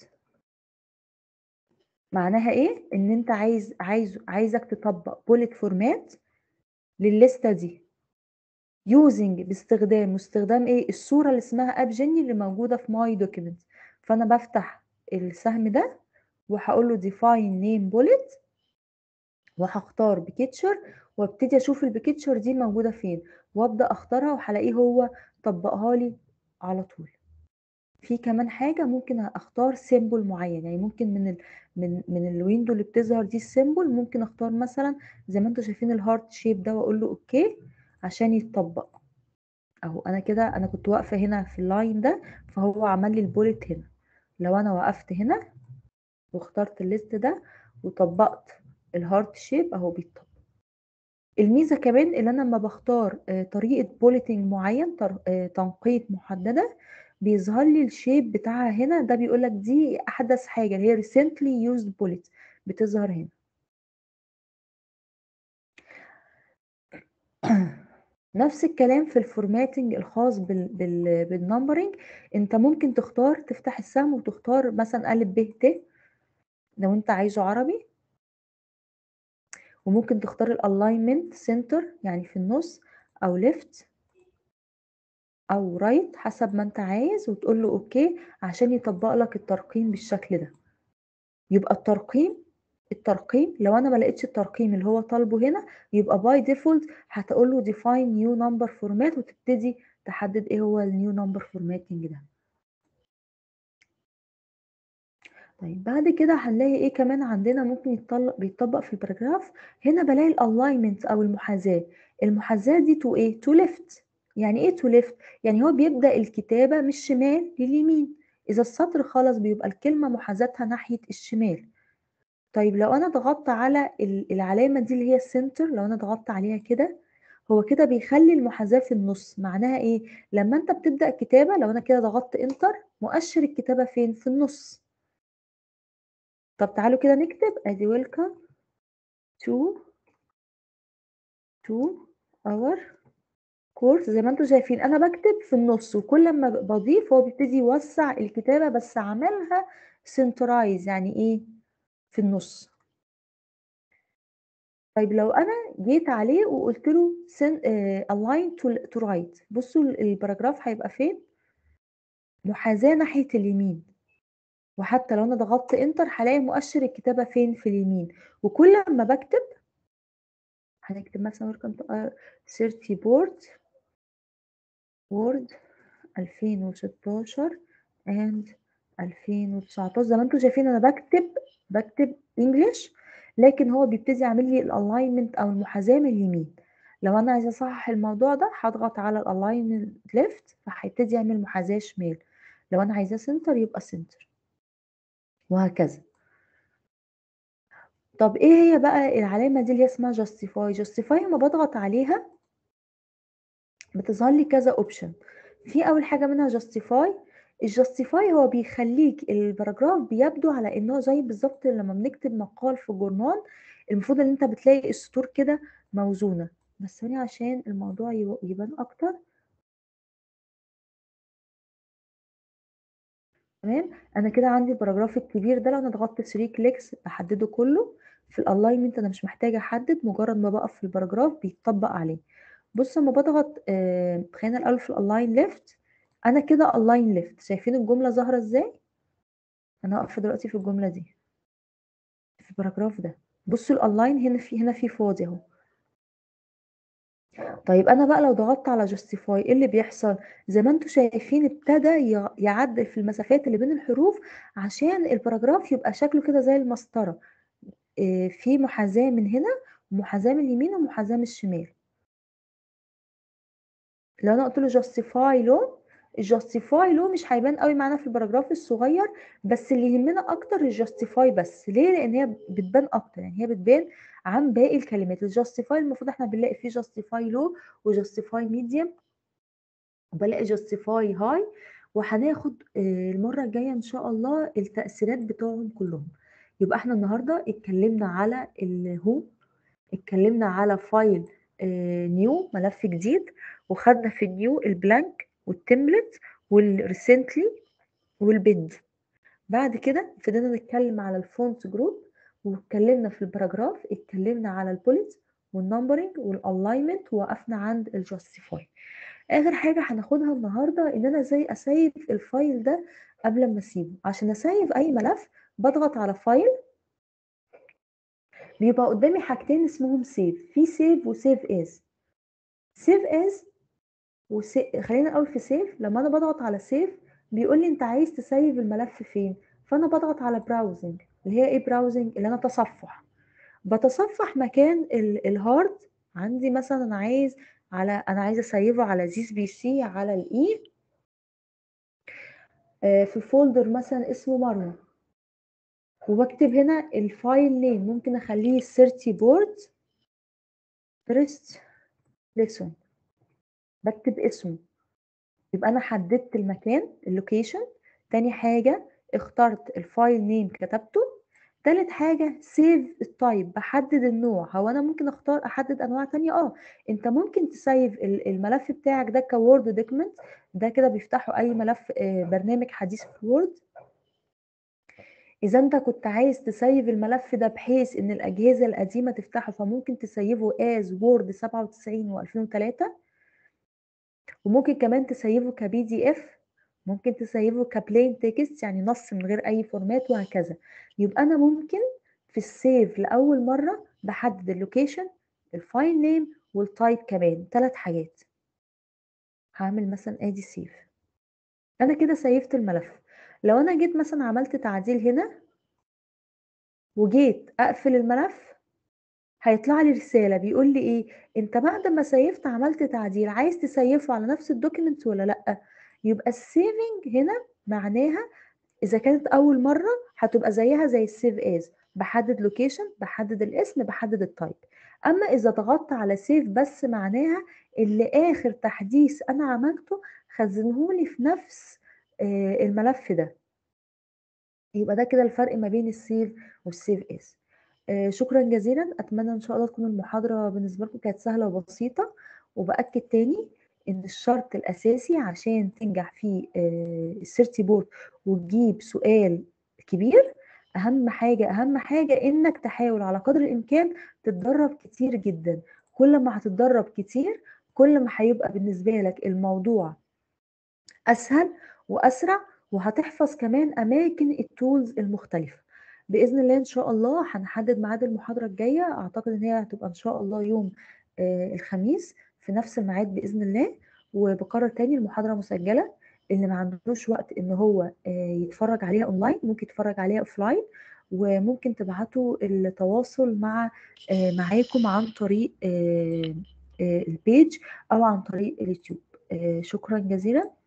معناها ايه ان انت عايز عايز عايزك تطبق بوليت فورمات للليسته دي using باستخدام واستخدام ايه الصوره اللي اسمها اب جيني اللي موجوده في ماي دوكيمنت فانا بفتح السهم ده وهقول له define name bullet وهختار بيكتشر وابتدي اشوف البيكتشر دي موجوده فين وابدا اختارها وهلاقيه هو طبقها لي على طول في كمان حاجه ممكن اختار سيمبل معين يعني ممكن من ال من من الويندو اللي بتظهر دي السيمبل ممكن اختار مثلا زي ما انتم شايفين الهارت شيب ده واقول له اوكي عشان يتطبق اهو انا كده انا كنت واقفه هنا في اللاين ده فهو عمل لي البوليت هنا لو انا وقفت هنا واخترت الليست ده وطبقت الهارت شيب اهو بيتطبق الميزه كمان ان انا لما بختار طريقه بوليتنج معين تنقيط محدده بيظهر لي الشيب بتاعها هنا ده بيقول لك دي احدث حاجه اللي هي recently used bullet بتظهر هنا نفس الكلام في الفورماتنج الخاص بال بال بالنمبرنج انت ممكن تختار تفتح السهم وتختار مثلا ا ب ت لو انت عايزه عربي وممكن تختار الالاينمنت سنتر يعني في النص او ليفت او رايت حسب ما انت عايز وتقول له اوكي عشان يطبق لك الترقيم بالشكل ده يبقى الترقيم الترقيم لو انا ما لقيتش الترقيم اللي هو طالبه هنا يبقى باي ديفولت هتقول له define new number format وتبتدي تحدد ايه هو النيو نمبر فورماتنج ده طيب بعد كده هنلاقي ايه كمان عندنا ممكن يتطلق بيتطبق في الباراجراف هنا بلاقي الالاينمنت او المحاذاه المحاذاه دي تو ايه تو ليفت يعني ايه تو ليفت يعني هو بيبدا الكتابه من الشمال لليمين اذا السطر خلص بيبقى الكلمه محاذاتها ناحيه الشمال طيب لو انا ضغطت على العلامه دي اللي هي السنتر لو انا ضغطت عليها كده هو كده بيخلي المحاذاه في النص معناها ايه لما انت بتبدا كتابه لو انا كده ضغطت انتر مؤشر الكتابه فين في النص طب تعالوا كده نكتب ادي welcome to to our course زي ما انتم شايفين انا بكتب في النص وكل ما بضيف هو بيبتدي يوسع الكتابه بس عملها سنترايز يعني ايه في النص طيب لو انا جيت عليه وقلت له send, uh, align to, to right بصوا الباراجراف هيبقى فين محاذاه ناحيه اليمين وحتى لو انا ضغطت انتر هلاقي مؤشر الكتابه فين في اليمين وكل ما بكتب هنكتب مثلا welcome to 30 board وورد 2016 and 2019 زي ما انتم شايفين انا بكتب بكتب انجلش لكن هو بيبتدي يعمل لي الالاينمنت او المحاذاه من اليمين لو انا عايزه اصحح الموضوع ده هضغط على الالاينمنت ليفت فهيبتدي يعمل محاذاه شمال لو انا عايزاه سنتر يبقى سنتر وهكذا طب ايه هي بقى العلامه دي اللي هي اسمها جاستيفاي جاستيفاي لما بضغط عليها بتظهر لي كذا اوبشن في اول حاجه منها جاستيفاي الجاستيفاي هو بيخليك الباراجراف بيبدو على انه زي بالظبط لما بنكتب مقال في جورنال المفروض ان انت بتلاقي السطور كده موزونه بس ثانيه عشان الموضوع يبان اكتر تمام انا كده عندي الباراجراف الكبير ده لو انا ضغطت 3 كليكس بحدده كله في الالاينمنت انا مش محتاجه احدد مجرد ما بقف في الباراجراف بيتطبق عليه بص لما بضغط آه خلينا الاول في الالاين ليفت انا كده الاين ليفت شايفين الجمله ظاهره ازاي انا واقفه دلوقتي في الجمله دي في الباراجراف ده بصوا الالاين هنا في هنا في فاضي اهو طيب انا بقى لو ضغطت على جاستيفاي ايه اللي بيحصل زي ما انتم شايفين ابتدى يعدل في المسافات اللي بين الحروف عشان الباراجراف يبقى شكله كده زي المسطره إيه في محاذاه من هنا ومحاذاه من اليمين ومحاذاه من الشمال لو انا قلت له justify لو الجاستيفاي لو مش هيبان قوي معانا في الباراجراف الصغير بس اللي يهمنا اكتر الجاستيفاي بس ليه لان هي بتبان اكتر يعني هي بتبان عن باقي الكلمات الجاستيفاي المفروض احنا بنلاقي فيه جاستيفاي لو وجاستيفاي ميديوم وبلاقي جاستيفاي هاي وهناخد المره الجايه ان شاء الله التاثيرات بتوعهم كلهم يبقى احنا النهارده اتكلمنا على الهوم اتكلمنا على فايل نيو ملف جديد وخدنا في النيو البلانك والتمبلت والريسنتلي والبند بعد كده ابتدينا نتكلم على الفونت جروب واتكلمنا في الباراجراف اتكلمنا على البوليت والنمبرنج والالاينمنت ووقفنا عند الجاستيفاي اخر حاجه هناخدها النهارده ان انا ازاي اسيف الفايل ده قبل ما اسيبه عشان اسيف اي ملف بضغط على فايل بيبقى قدامي حاجتين اسمهم سيف في سيف وسيف از سيف از وسي... خلينا الاول في سيف لما انا بضغط على سيف بيقول لي انت عايز تسيف الملف فين فانا بضغط على براوزنج اللي هي ايه براوزنج اللي انا تصفح بتصفح مكان ال... الهارد عندي مثلا انا عايز على انا عايزه اسيفه على زيس بي سي على الاي آه في فولدر مثلا اسمه مروه وبكتب هنا الفايل نيم ممكن اخليه سيرتي بورد فيرست ليسون بكتب اسمه يبقى انا حددت المكان اللوكيشن تاني حاجه اخترت الفايل نيم كتبته تالت حاجة سيف التايب بحدد النوع هو أنا ممكن أختار أحدد أنواع تانية أه أنت ممكن تسيف الملف بتاعك ده كوورد دوكيمنت ده كده بيفتحوا أي ملف برنامج حديث في وورد إذا أنت كنت عايز تسيف الملف ده بحيث إن الأجهزة القديمة تفتحه فممكن تسيفه as وورد 97 و2003 وممكن كمان تسيفه كبي دي اف ممكن تسيفه كبلين تكست يعني نص من غير اي فورمات وهكذا يبقى انا ممكن في السيف لاول مره بحدد اللوكيشن الفايل نيم والتايب كمان ثلاث حاجات هعمل مثلا ادي سيف انا كده سيفت الملف لو انا جيت مثلا عملت تعديل هنا وجيت اقفل الملف هيطلع لي رسالة بيقول لي ايه انت بعد ما سيفت عملت تعديل عايز تسيفه على نفس الدوكيمنت ولا لا يبقى السيفنج هنا معناها اذا كانت اول مرة هتبقى زيها زي السيف از بحدد لوكيشن بحدد الاسم بحدد التايب اما اذا ضغطت على سيف بس معناها اللي اخر تحديث انا عملته خزنهولي في نفس الملف ده يبقى ده كده الفرق ما بين السيف والسيف از آه شكرا جزيلا اتمنى ان شاء الله تكون المحاضره بالنسبه لكم كانت سهله وبسيطه وباكد تاني ان الشرط الاساسي عشان تنجح في آه السيرتي بورد وتجيب سؤال كبير اهم حاجه اهم حاجه انك تحاول على قدر الامكان تتدرب كتير جدا كل ما هتتدرب كتير كل ما هيبقى بالنسبه لك الموضوع اسهل واسرع وهتحفظ كمان اماكن التولز المختلفه باذن الله ان شاء الله هنحدد ميعاد المحاضره الجايه اعتقد ان هي هتبقى ان شاء الله يوم آه الخميس في نفس الميعاد باذن الله وبكرر تاني المحاضره مسجله اللي ما عندوش وقت ان هو آه يتفرج عليها اونلاين ممكن يتفرج عليها اوفلاين وممكن تبعتوا التواصل مع آه معاكم عن طريق البيج او عن طريق اليوتيوب شكرا جزيلا